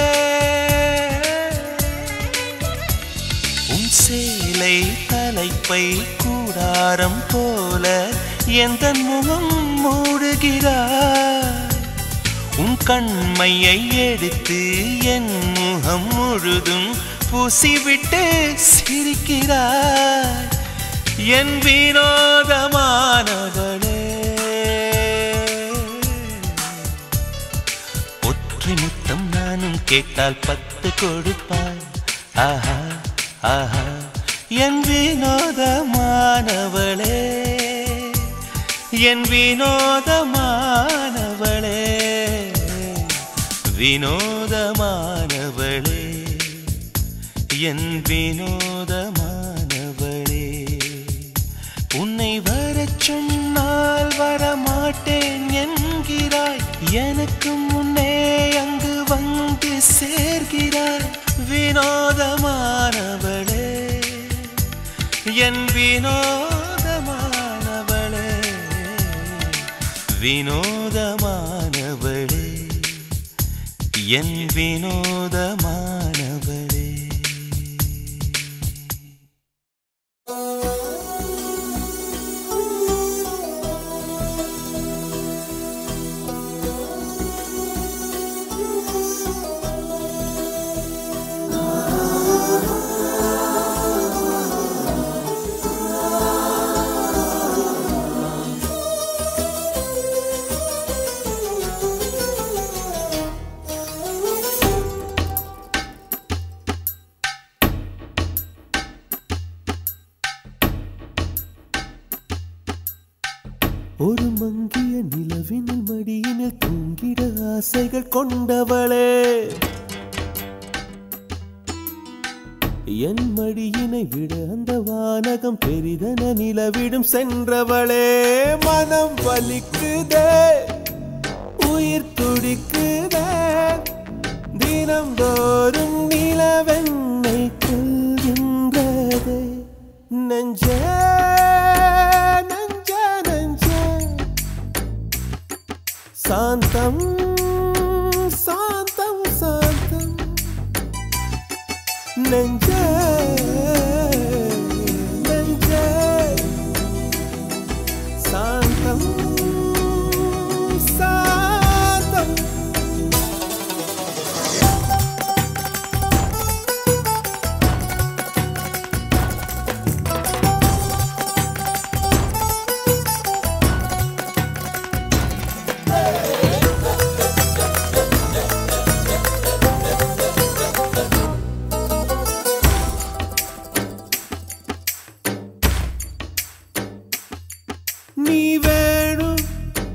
உன் சேலை தலைப்பை கூடாரம் போல எந்த முகம் மூடுகிறாய் உன் கண்மையை எடுத்து என் முகம் முழுதும் பூசிவிட்டு சிரிக்கிறாய் என் வினோதமானவளே ஒற்றை முத்தம் நானும் கேட்டால் பத்து கொடுப்பாய் ஆஹா ஆஹா என் வினோதமானவளே என் வினோதமானவளே வினோதமானவளே என் வினோதமானவளே உன்னை வரச் சொன்னால் வரமாட்டேன் என்கிறாய் எனக்கு முன்னே அங்கு வந்து சேர்கிறாய் வினோதமானவளே என் வினோதமானவளே வினோதமானவளே என் வினோதமானவளே ஒரு மங்கிய நிலவினில் மடியினில் தூங்கிட ஆசைகள் கொண்டவளே என் மடியினை விட அந்த வானகம் பெரிதன நிலவிடும் சென்றவளே மனம் வலிக்குதே உயிர் துடிக்குதே தினம்தோறும் நிலவெண்ணை கொள்கின்றதே நெஞ்சே நெஞ்சே நெஞ்சே சாந்தம் சாந்தம் சாந்தம் நெஞ்சே நெஞ்சே சாந்தம் சாந்தம் நீ வேணும்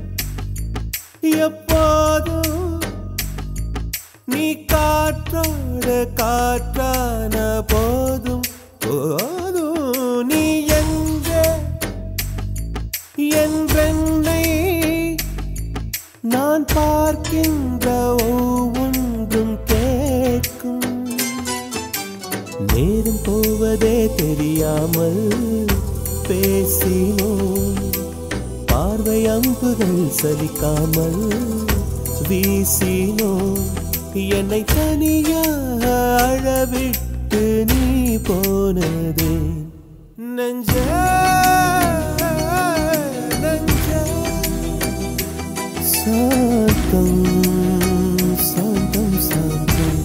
எப்போதும் நீ காற்றோட காற்றான போதும் போதும் நீ எங்கே என்றென்னை நான் பார்க்கின்ற ஒவ்வொன்றும் கேட்கும் நேரம் போவதே தெரியாமல் பேசினோம் பார்வை அம்புகள் சலிக்காமல் வீசினோம் என்னை தனியாக அழவிட்டு நீ போனதே நெஞ்ச நெஞ்ச சாந்தம் சாந்தம் சாந்தம்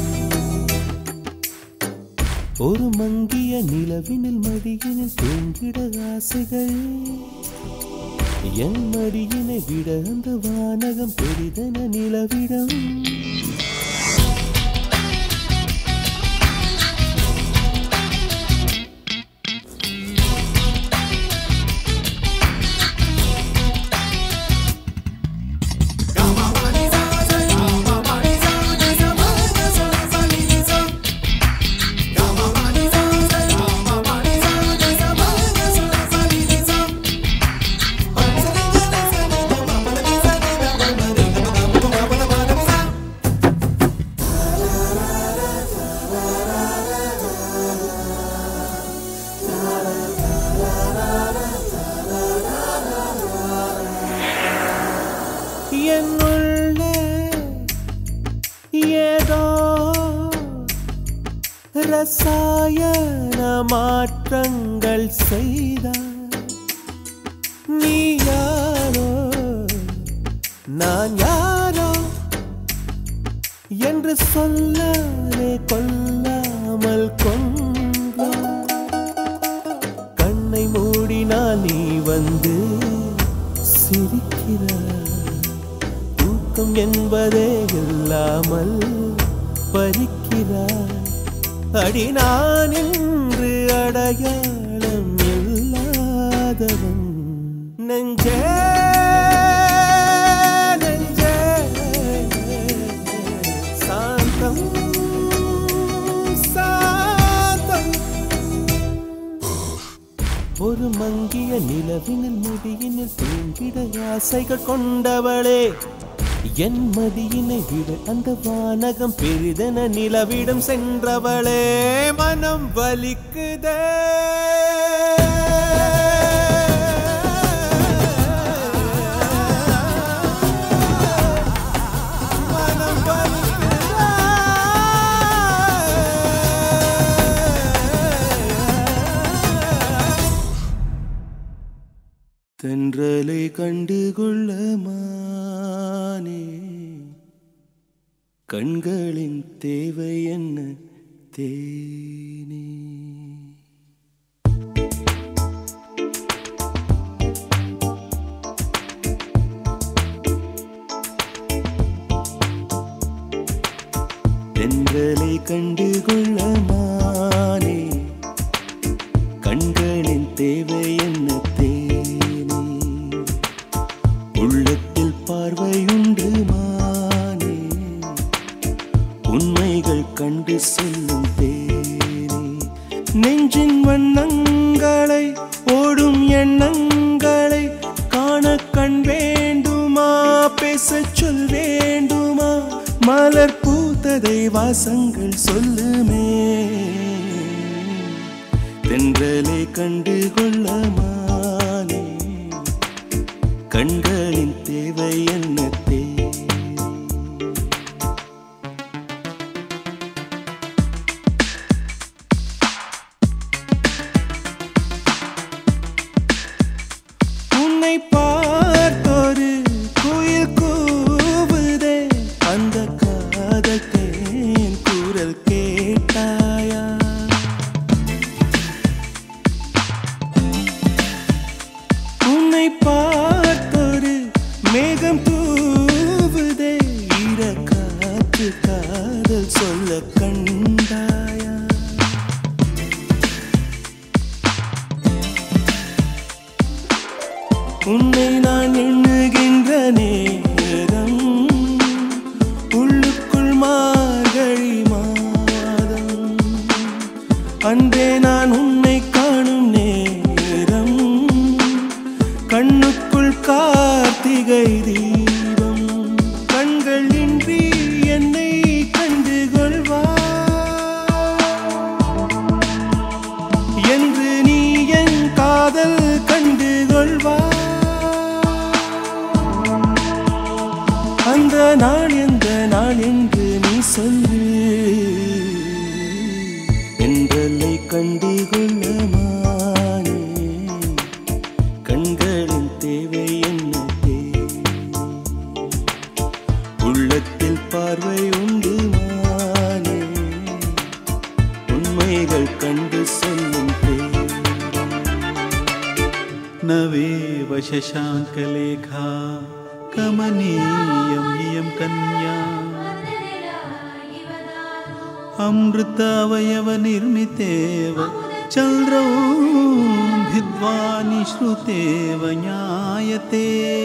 ஒரு மங்கிய நிலவினில் மடியினில் தூங்கிட ஆசைகள் என் மடியினை விட அந்த வானகம் பெரிதன நிலவிடம் Gama ரசாயன மாற்றங்கள் செய்தார் நீ யாரோ நான் யாரோ என்று சொல்லாலே கொல்லாமல் கொன்றார் கண்ணை மூடினால் நீ வந்து சிரிக்கிறாய் தூக்கம் என்பதே இல்லாமல் பறிக்கிறாய் அடி நான் என்று அடையாளம் இல்லாதவன் நெஞ்சே நெஞ்சே சாந்தம் சாந்தம் ஒரு மங்கிய நிலவினில் முடியினில் தூங்கிட ஆசைகள் கொண்டவளே என் மதியினை விட அந்த வானகம் பெரிதென நிலவிடம் சென்றவளே மனம் வலிக்குதே மனம் தென்றலை கண்டுகொள்ள மானே கண்களின் தேவை என்ன தேனே தென்றலை கண்டுகொள்ள மானே கண்களின் தேவை என்ன தேனே உள்ளத்தில் பார்வையுண்டு மானே உண்மைகள் கண்டு செல்லும் தேனே நெஞ்சின் வண்ணங்களை ஓடும் எண்ணங்களை காண கண் வேண்டுமா பேசச் சொல் வேண்டுமா மலர் பூத்ததை வாசங்கள் சொல்லுமே தென்றலை கண்டு கொள்ளமானே கண்களின் தேவை என்ன தேவை உன்னை பார்த்தொரு குயில் கூவுதே அந்த காதல் தேன் குரல் கேட்டாயா உன்னை பார்த்தொரு மேகம் தூவுதே ஈர காற்று காதல் சொல்ல கண்டாயா உன்னை நான் எண்ணுகின்ற நேரம் உள்ளுக்குள் மார்கழி மாதம் அன்றே நான் உன்னை காணும் நேரம் கண்ணுக்குள் கார்த்திகை தீபம் கண்கள் இன்றி என்னை கண்டு என்று நீ என் காதல் கண்டு அந்த நாள் எந்த நாள் என்று நீ சொல்லு என்றலை கண்டு கொள்ளமானே கண்களின் தேவை என்ன தேவை உள்ளத்தில் பார்வை உண்டு மானே உண்மைகள் கண்டு சொல்லும் தேவை नवेव शशाङ्कलेखा कमनीयं इयं कन्या अमृतावयवनिर्मितेव चन्द्रौ भिद्वा निश्रुतेव ज्ञायते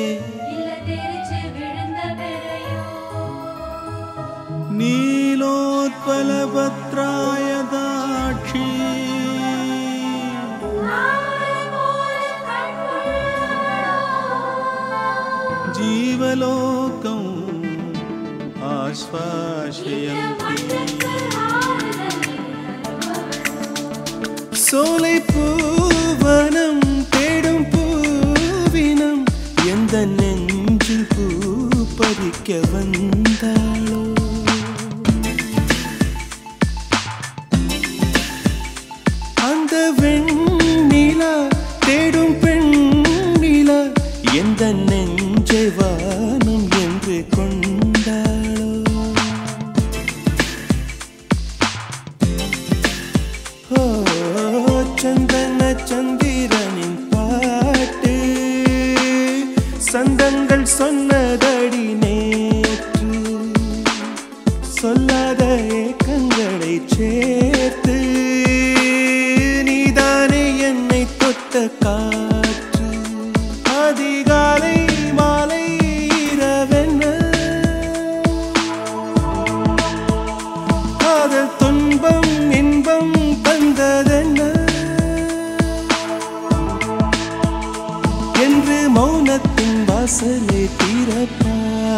नीलोत्पलपत्राय दाक्षी जीवलोकम् आश्वासयन्ति சோலை பூவனம் தேடும் பூவினம் எந்த நெஞ்சில் பூ பறிக்க வந்தாளோ வெண்ணிலா எந்த நெஞ்சை வானம் என்று கொண்டாளோ ஓ சந்தன சந்திரனின் பாட்டு சந்தங்கள் சொன்னதடி நேற்று சொல்லாத ஏக்கங்களை சேர்த்து நீதானே என்னை தொட்ட காற்று அதிகாலை மாலை இரவென்ன காதல் துன்பம் இன்பம் தந்ததென்ன என்று மௌனத்தின் வாசலை திறப்பா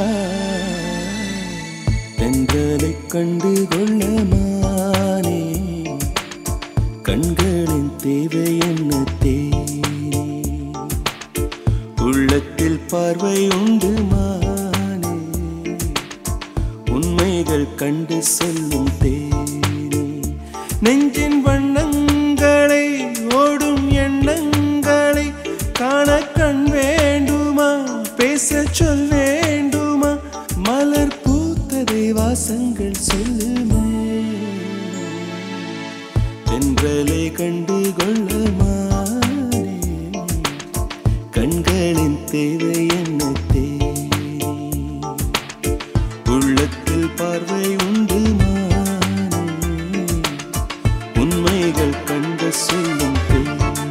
தென்றலை கண்டு கொள்ளமானே கண்களின் தேவை என்ன தேனே உள்ளத்தில் பார்வை உண்டு மானே உண்மைகள் கண்டு சொல்லும் தேனே நெஞ்சின் வண்ணங்களை ஓடும் எண்ணங்களை காண கண் வேண்டுமா பேச சொல் வேண்டுமா மலர் பூத்ததை வாசங்கள் சொல்லுமே தென்றலை கண்டு கொள்ளமானே கண்களின் தேவை என்ன தேனே உள்ளத்தில் பார்வை உண்டு மானே உண்மைகள் கண்டு சொல்லும் தேனே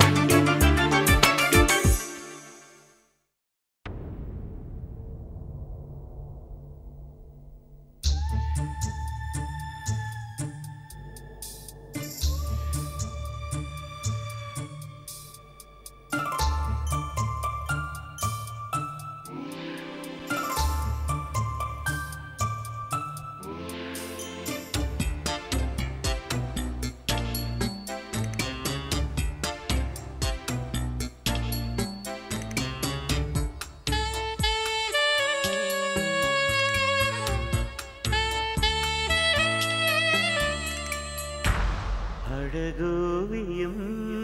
அழகோவியம்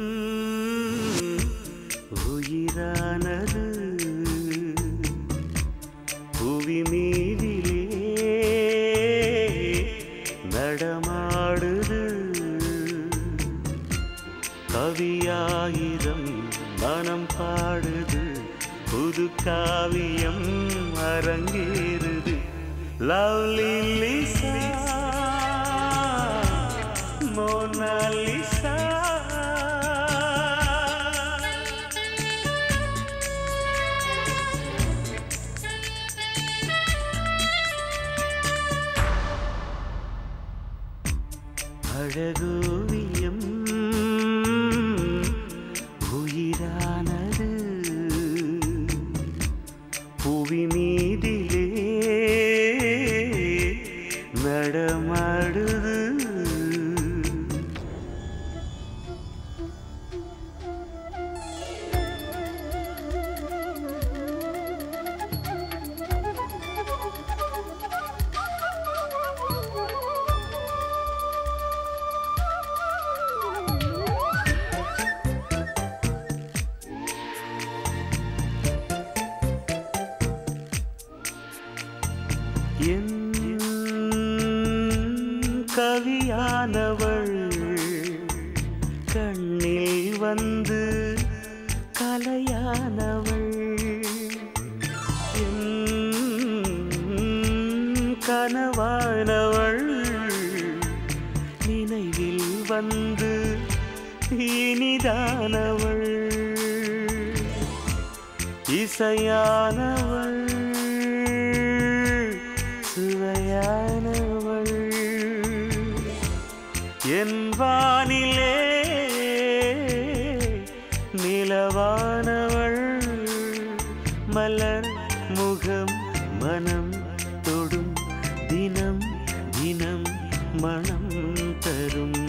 உயிரானது புவி மீதிலே நடமாடுது கவியாயிரம் மனம் பாடுது புது காவியம் அரங்கேறுது லவ்லி லிசா மோனாலிசா அழகோவியம் உயிரானது புவி மீதிலே நடமாடுது என் கவியானவள் கண்ணில் வந்து கலையானவள் என் கனவானவள் நினைவில் வந்து இனிதானவள் இசையானவள் சுவையானவள் என் வானிலே நிலவானவள் மலர் முகம் மனம் தொடும் தினம் தினம் மனம் தரும்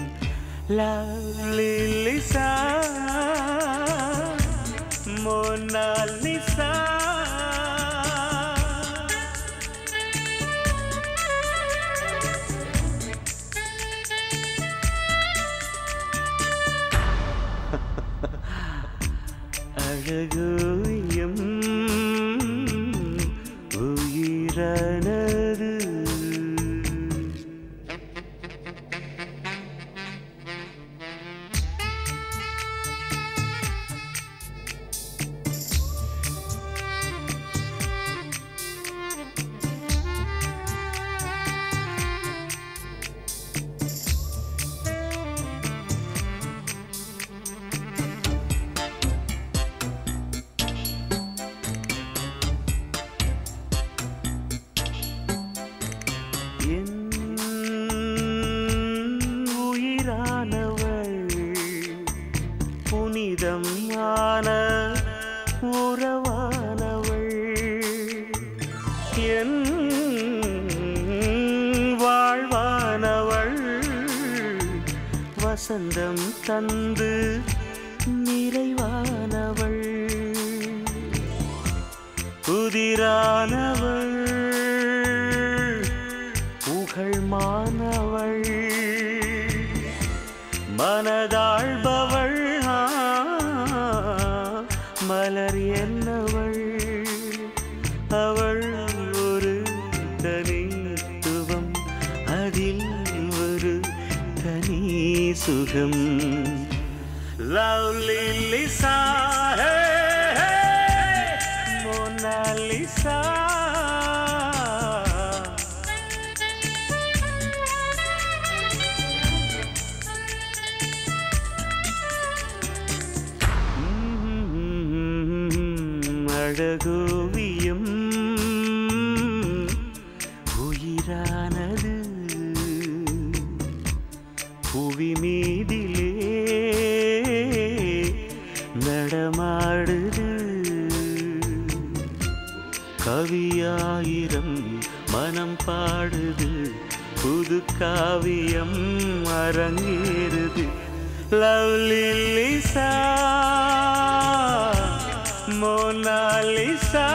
லிசா மோனாலிசா அழகோயம் உயிரானது என் உயிரானவள் புனிதம் ஆன உறவானவள் என் வாழ்வானவள் வசந்தம் தந்து நிறைவானவள் புதிரானவள் புகழ்மானவள் மனதாழ்பவள் ஆ, மலர் என்னவள் அவள் ஒரு தனித்துவம் அதில் ஒரு தனி சுகம் லவ்லி லிசா மோனாலிசா அழகோவியம் உயிரானது புவி மீதிலே நடமாடுது கவியாயிரம் மனம் பாடுது புது காவியம் அரங்கேறுது லவ்லி லிசா மோனாலிசா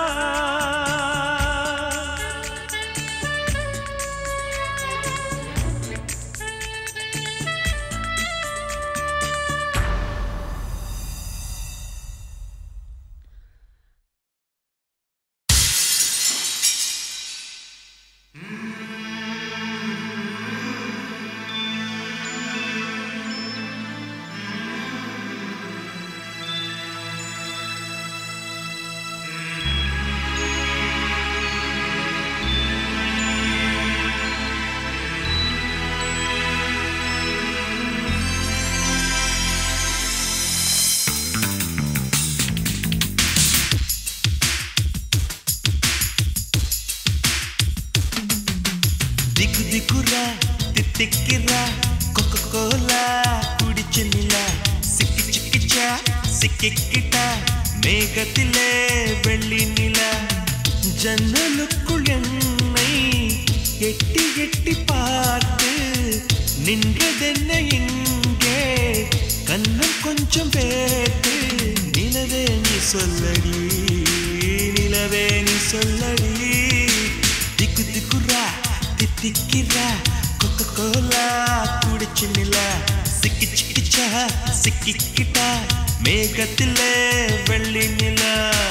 திக்கு திக்குரா தித்திக்கிறா கொக்கோ கோலா குடிச்ச நிலா சிக்கி சிக்கிச்சா சிக்கிக்கிட்டா மேகத்திலே வெள்ளி நிலா ஜன்னலுக்குள் என்னை எட்டி எட்டி பார்த்து நின்றதென்ன இங்கே கண்ணம் கொஞ்சம் பேத்து நிலவே நீ சொல்லடி நிலவே நீ சொல்லடி திக்கு திக்குரா தித்திக்கிறா கொக்க கோலா குடிச்சு நிலா சிக்கி சிக்கிச்சா சிக்கிக்கிட்டா மேகத்திலே வெள்ளி நிலா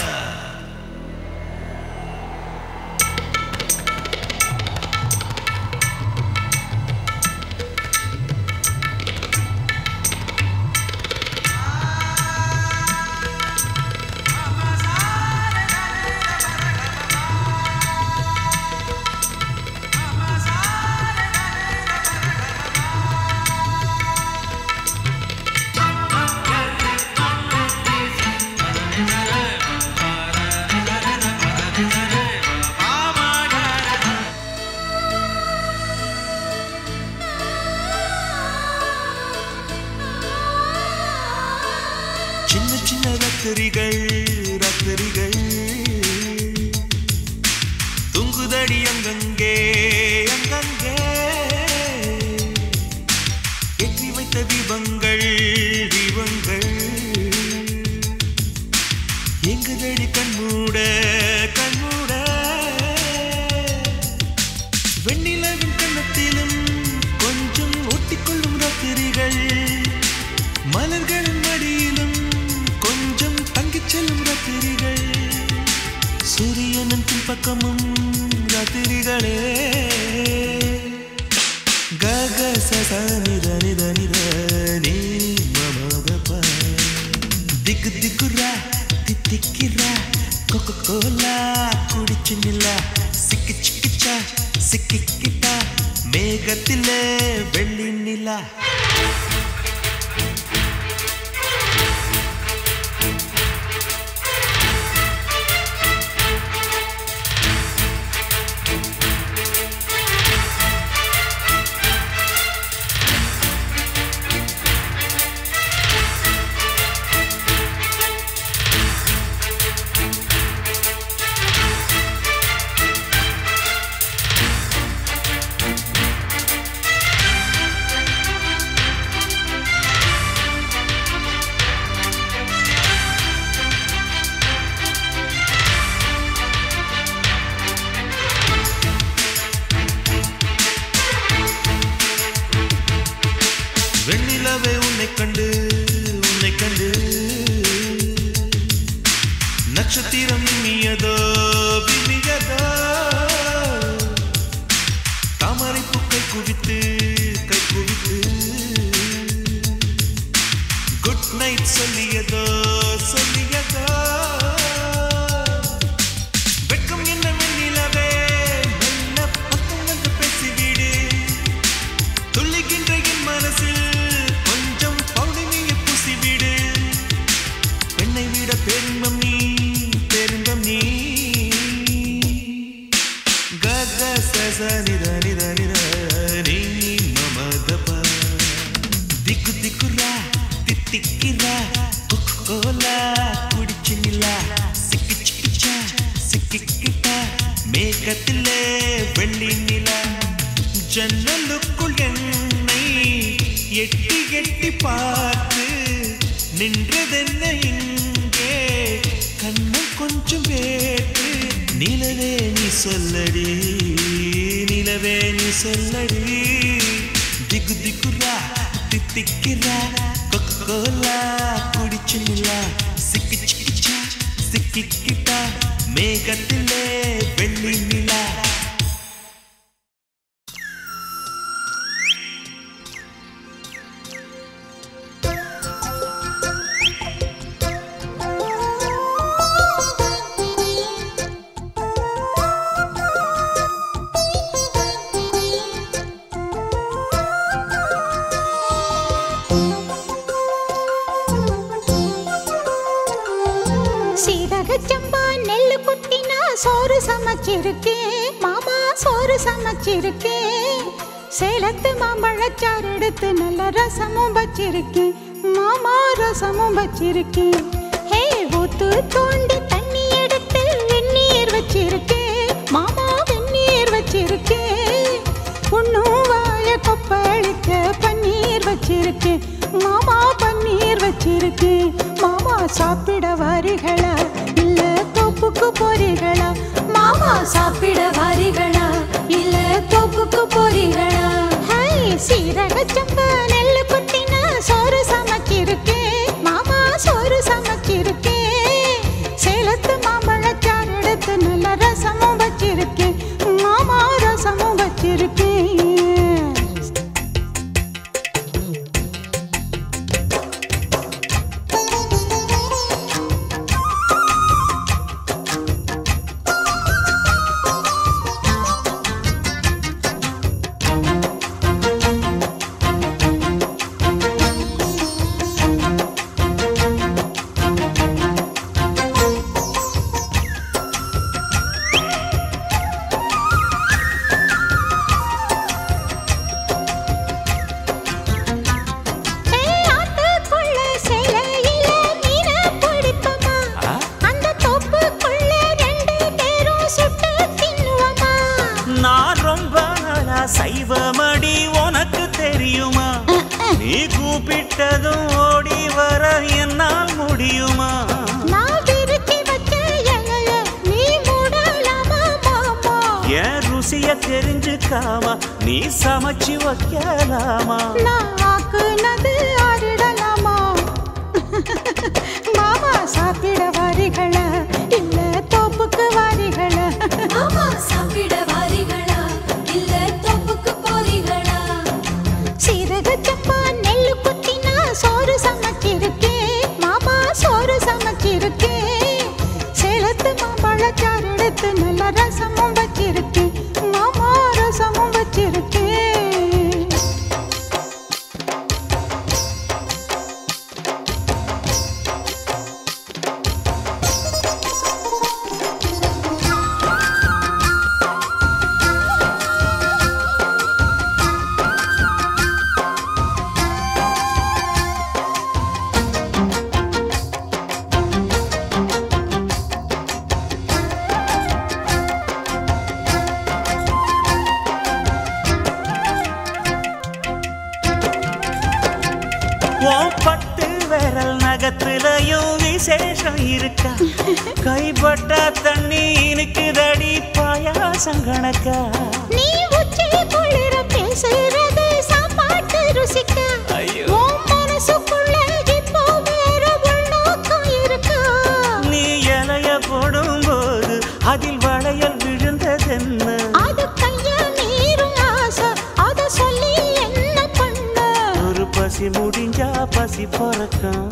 சின்ன சின்ன ரத்திரிகள் ரத்திரிகள் துங்குதடி அங்கங்கே அங்கங்கே ஏற்றி வைத்த தீபங்கள் தீபங்கள் எங்குதடி கண்மூட கண்மூட வெண்ணிலவின் கண்ணத்திலும் கொஞ்சம் ஒட்டிக்கொள்ளும் ராத்திரிகள் மலர்களின் மடியிலும் கொஞ்சம் தங்கி பக்கமும் ராத்திரிகளே கக சனித நித நித நீ மமதப திக்கு திக்குரா தித்திக்கிறா கொக்கோ கோலா குடிச்சு நில்லா சிக்கி சிக்கிச்சா சிக்கிக்கிட்டா மேகத்திலே வெள்ளி நிலா வெண்ணிலவே உன்னை கண்டு உன்னை கண்டு நட்சத்திரம் விம்மியதோ விம்மியதோ தாமரை பூக்கை குவித்து கை குவித்து குட் நைட் சொல்லியதோ சொல்லியதோ வெட்கம் என்ன வெண்ணிலவே மெல்ல பக்கம் வந்து பேசிவிடு துள்ளிக்கின்ற என் மனசில் கொஞ்சம் பௌர்ணமியை பூசிவிடு பெண்ணை விட பெரும்பம் நீ பெரும்பம் நீ கக சச நித நித நித நீ மமதப திக்கு திக்குரா தித்திக்கிறா கோலா குடிச்சு நிலா சிக்கி சிக்கிச்சா சிக்கிக்கிட்டா மேகத்திலே வெள்ளி நிலா ஜன்னலுக்குள் என்னை எட்டி எட்டி பார்த்து நின்றதென்ன இங்கே கண்ணம் கொஞ்சம் வேற்று நிலவே நீ சொல்லடி நிலவே நீ சொல்லடி திக்கு திக்குரா தித்திக்கிறா கொக்கோலா குடிச்சு நிலா சிக்கி சிக்கிச்சா சிக்கிக்கிட்டா மேகத்திலே வெள்ளி நிலா சீரக சம்பா நெல்லு குத்தினா சோறு சமைச்சிருக்கேன் மாமா சோறு சமைச்சிருக்கேன் சேலத்து மாம்பழச்சாறு எடுத்து நல்ல ரசமும் வச்சிருக்கேன் மாமா ரசமும் வச்சிருக்கேன் ஹே ஊத்து தோண்டி தண்ணி எடுத்து வெந்நீர் வச்சிருக்கேன் மாமா வெந்நீர் வச்சிருக்கேன் உன்னும் வாய கொப்பளிக்க பன்னீர் வச்சிருக்கேன் மாமா பன்னீர் வச்சிருக்கேன் மாமா சாப்பிட வாரிகளா இல்ல தோப்புக்கு போறீங்களா மாமா சாப்பிட வாரிகளா இல்ல தோப்புக்கு போறீங்களா ஹாய் சீரக சம்பா நெல்லு குத்தினா சோறு சமைச்சிருக்கேன் மாமா சோறு சமைச்சிருக்கேன் சேலத்து மாம்பழச்சாறு எடுத்து நல்ல ரசமும் வச்சிருக்கேன் மாமா ரசமும் வச்சிருக்கேன் ஏய், ஆத்துக்குள்ள சேலையில மீன பிடிப்போமா? அந்த தோப்புக்குள்ள ரெண்டு பேரும் சுட்டு தின்னுவோமா? நான் ரொம்ப நாளா சைவமடி உனக்கு தெரியுமா நீ கூப்பிட்டதும் ஓடி வர என்னால் முடியுமா நான் விரிச்சு வச்ச இலைய நீ மூடலாமா, மாமா? என் ருசிய தெரிஞ்சுக்காம நீ சமைச்சு வைக்கலாமா நான் ஆக்குனது ஆறிடலாமா? மாமா சாப்பிட வாரிகளா இல்ல தோப்புக்கு வாரிகளா மாம்பழச்சாறு எடுத்து நல்ல ரசமும் வச்சிருக்கேன் மாமா ரசமும் வச்சிருக்கேன் உன் பத்து விரல் நகத்துலயும் விசேஷம் இருக்கா கைப்பட்டா தண்ணி இனுக்குதடி பாயாசம் கணக்கா நீ உச்சி குளிர பேசுறது சாப்பாட்டு ருசிக்க உன் மனசுக்குள்ள இப்போ வேற உள்நோக்கம் இருக்கா நீ இலைய போடும்போது அதில் வளையல் விழுந்ததென்ன அது கைய மீறும் ஆசை அத சொல்லி என்ன பண்ண ஒரு பசி முடிஞ்சா பசி பறக்கும்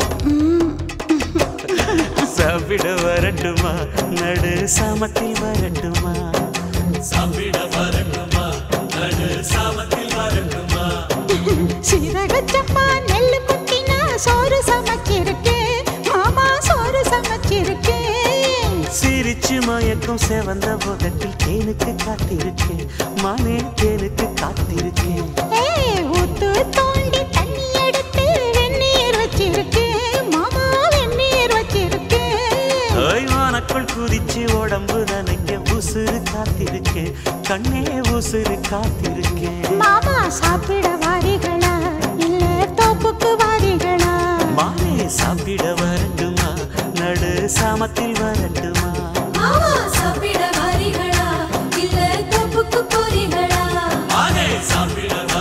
சாப்பிட வரட்டுமா நடு சாமத்தில் வரட்டுமா சாப்பிட வரட்டுமா நடு சாமத்தில் வரட்டுமா சீரகச்சப்பா நெல்லு குத்தினா சோறு சமைச்சிருக்கேன் மாமா சோறு சமைச்சிருக்கேன் சிரிச்சு மயக்கும் செவந்த முகத்தில் தேனுக்கு காத்திருக்கேன் மானே தேனுக்கு காத்திருக்கேன் ஏய், ஊத்து தோண்டி தண்ணி எடுத்து வெந்நீர் வச்சிருக்கேன் மாமா வெந்நீர் வச்சிருக்கேன் ஓய் வானக்குள் குதிச்சு உடம்பு நனைக்க உசுறு காத்திருக்கேன் கண்ணே உசுறு காத்திருக்கேன் மாமா சாப்பிட வாரிகளா இல்ல தோப்புக்கு வாரிகளா மானே சாப்பிட வரட்டுமா நடு சாமத்தில் வரட்டுமா மாமா சாப்பிட வாரிகளா இல்ல தோப்புக்கு போறீங்களா மானே சாப்பிட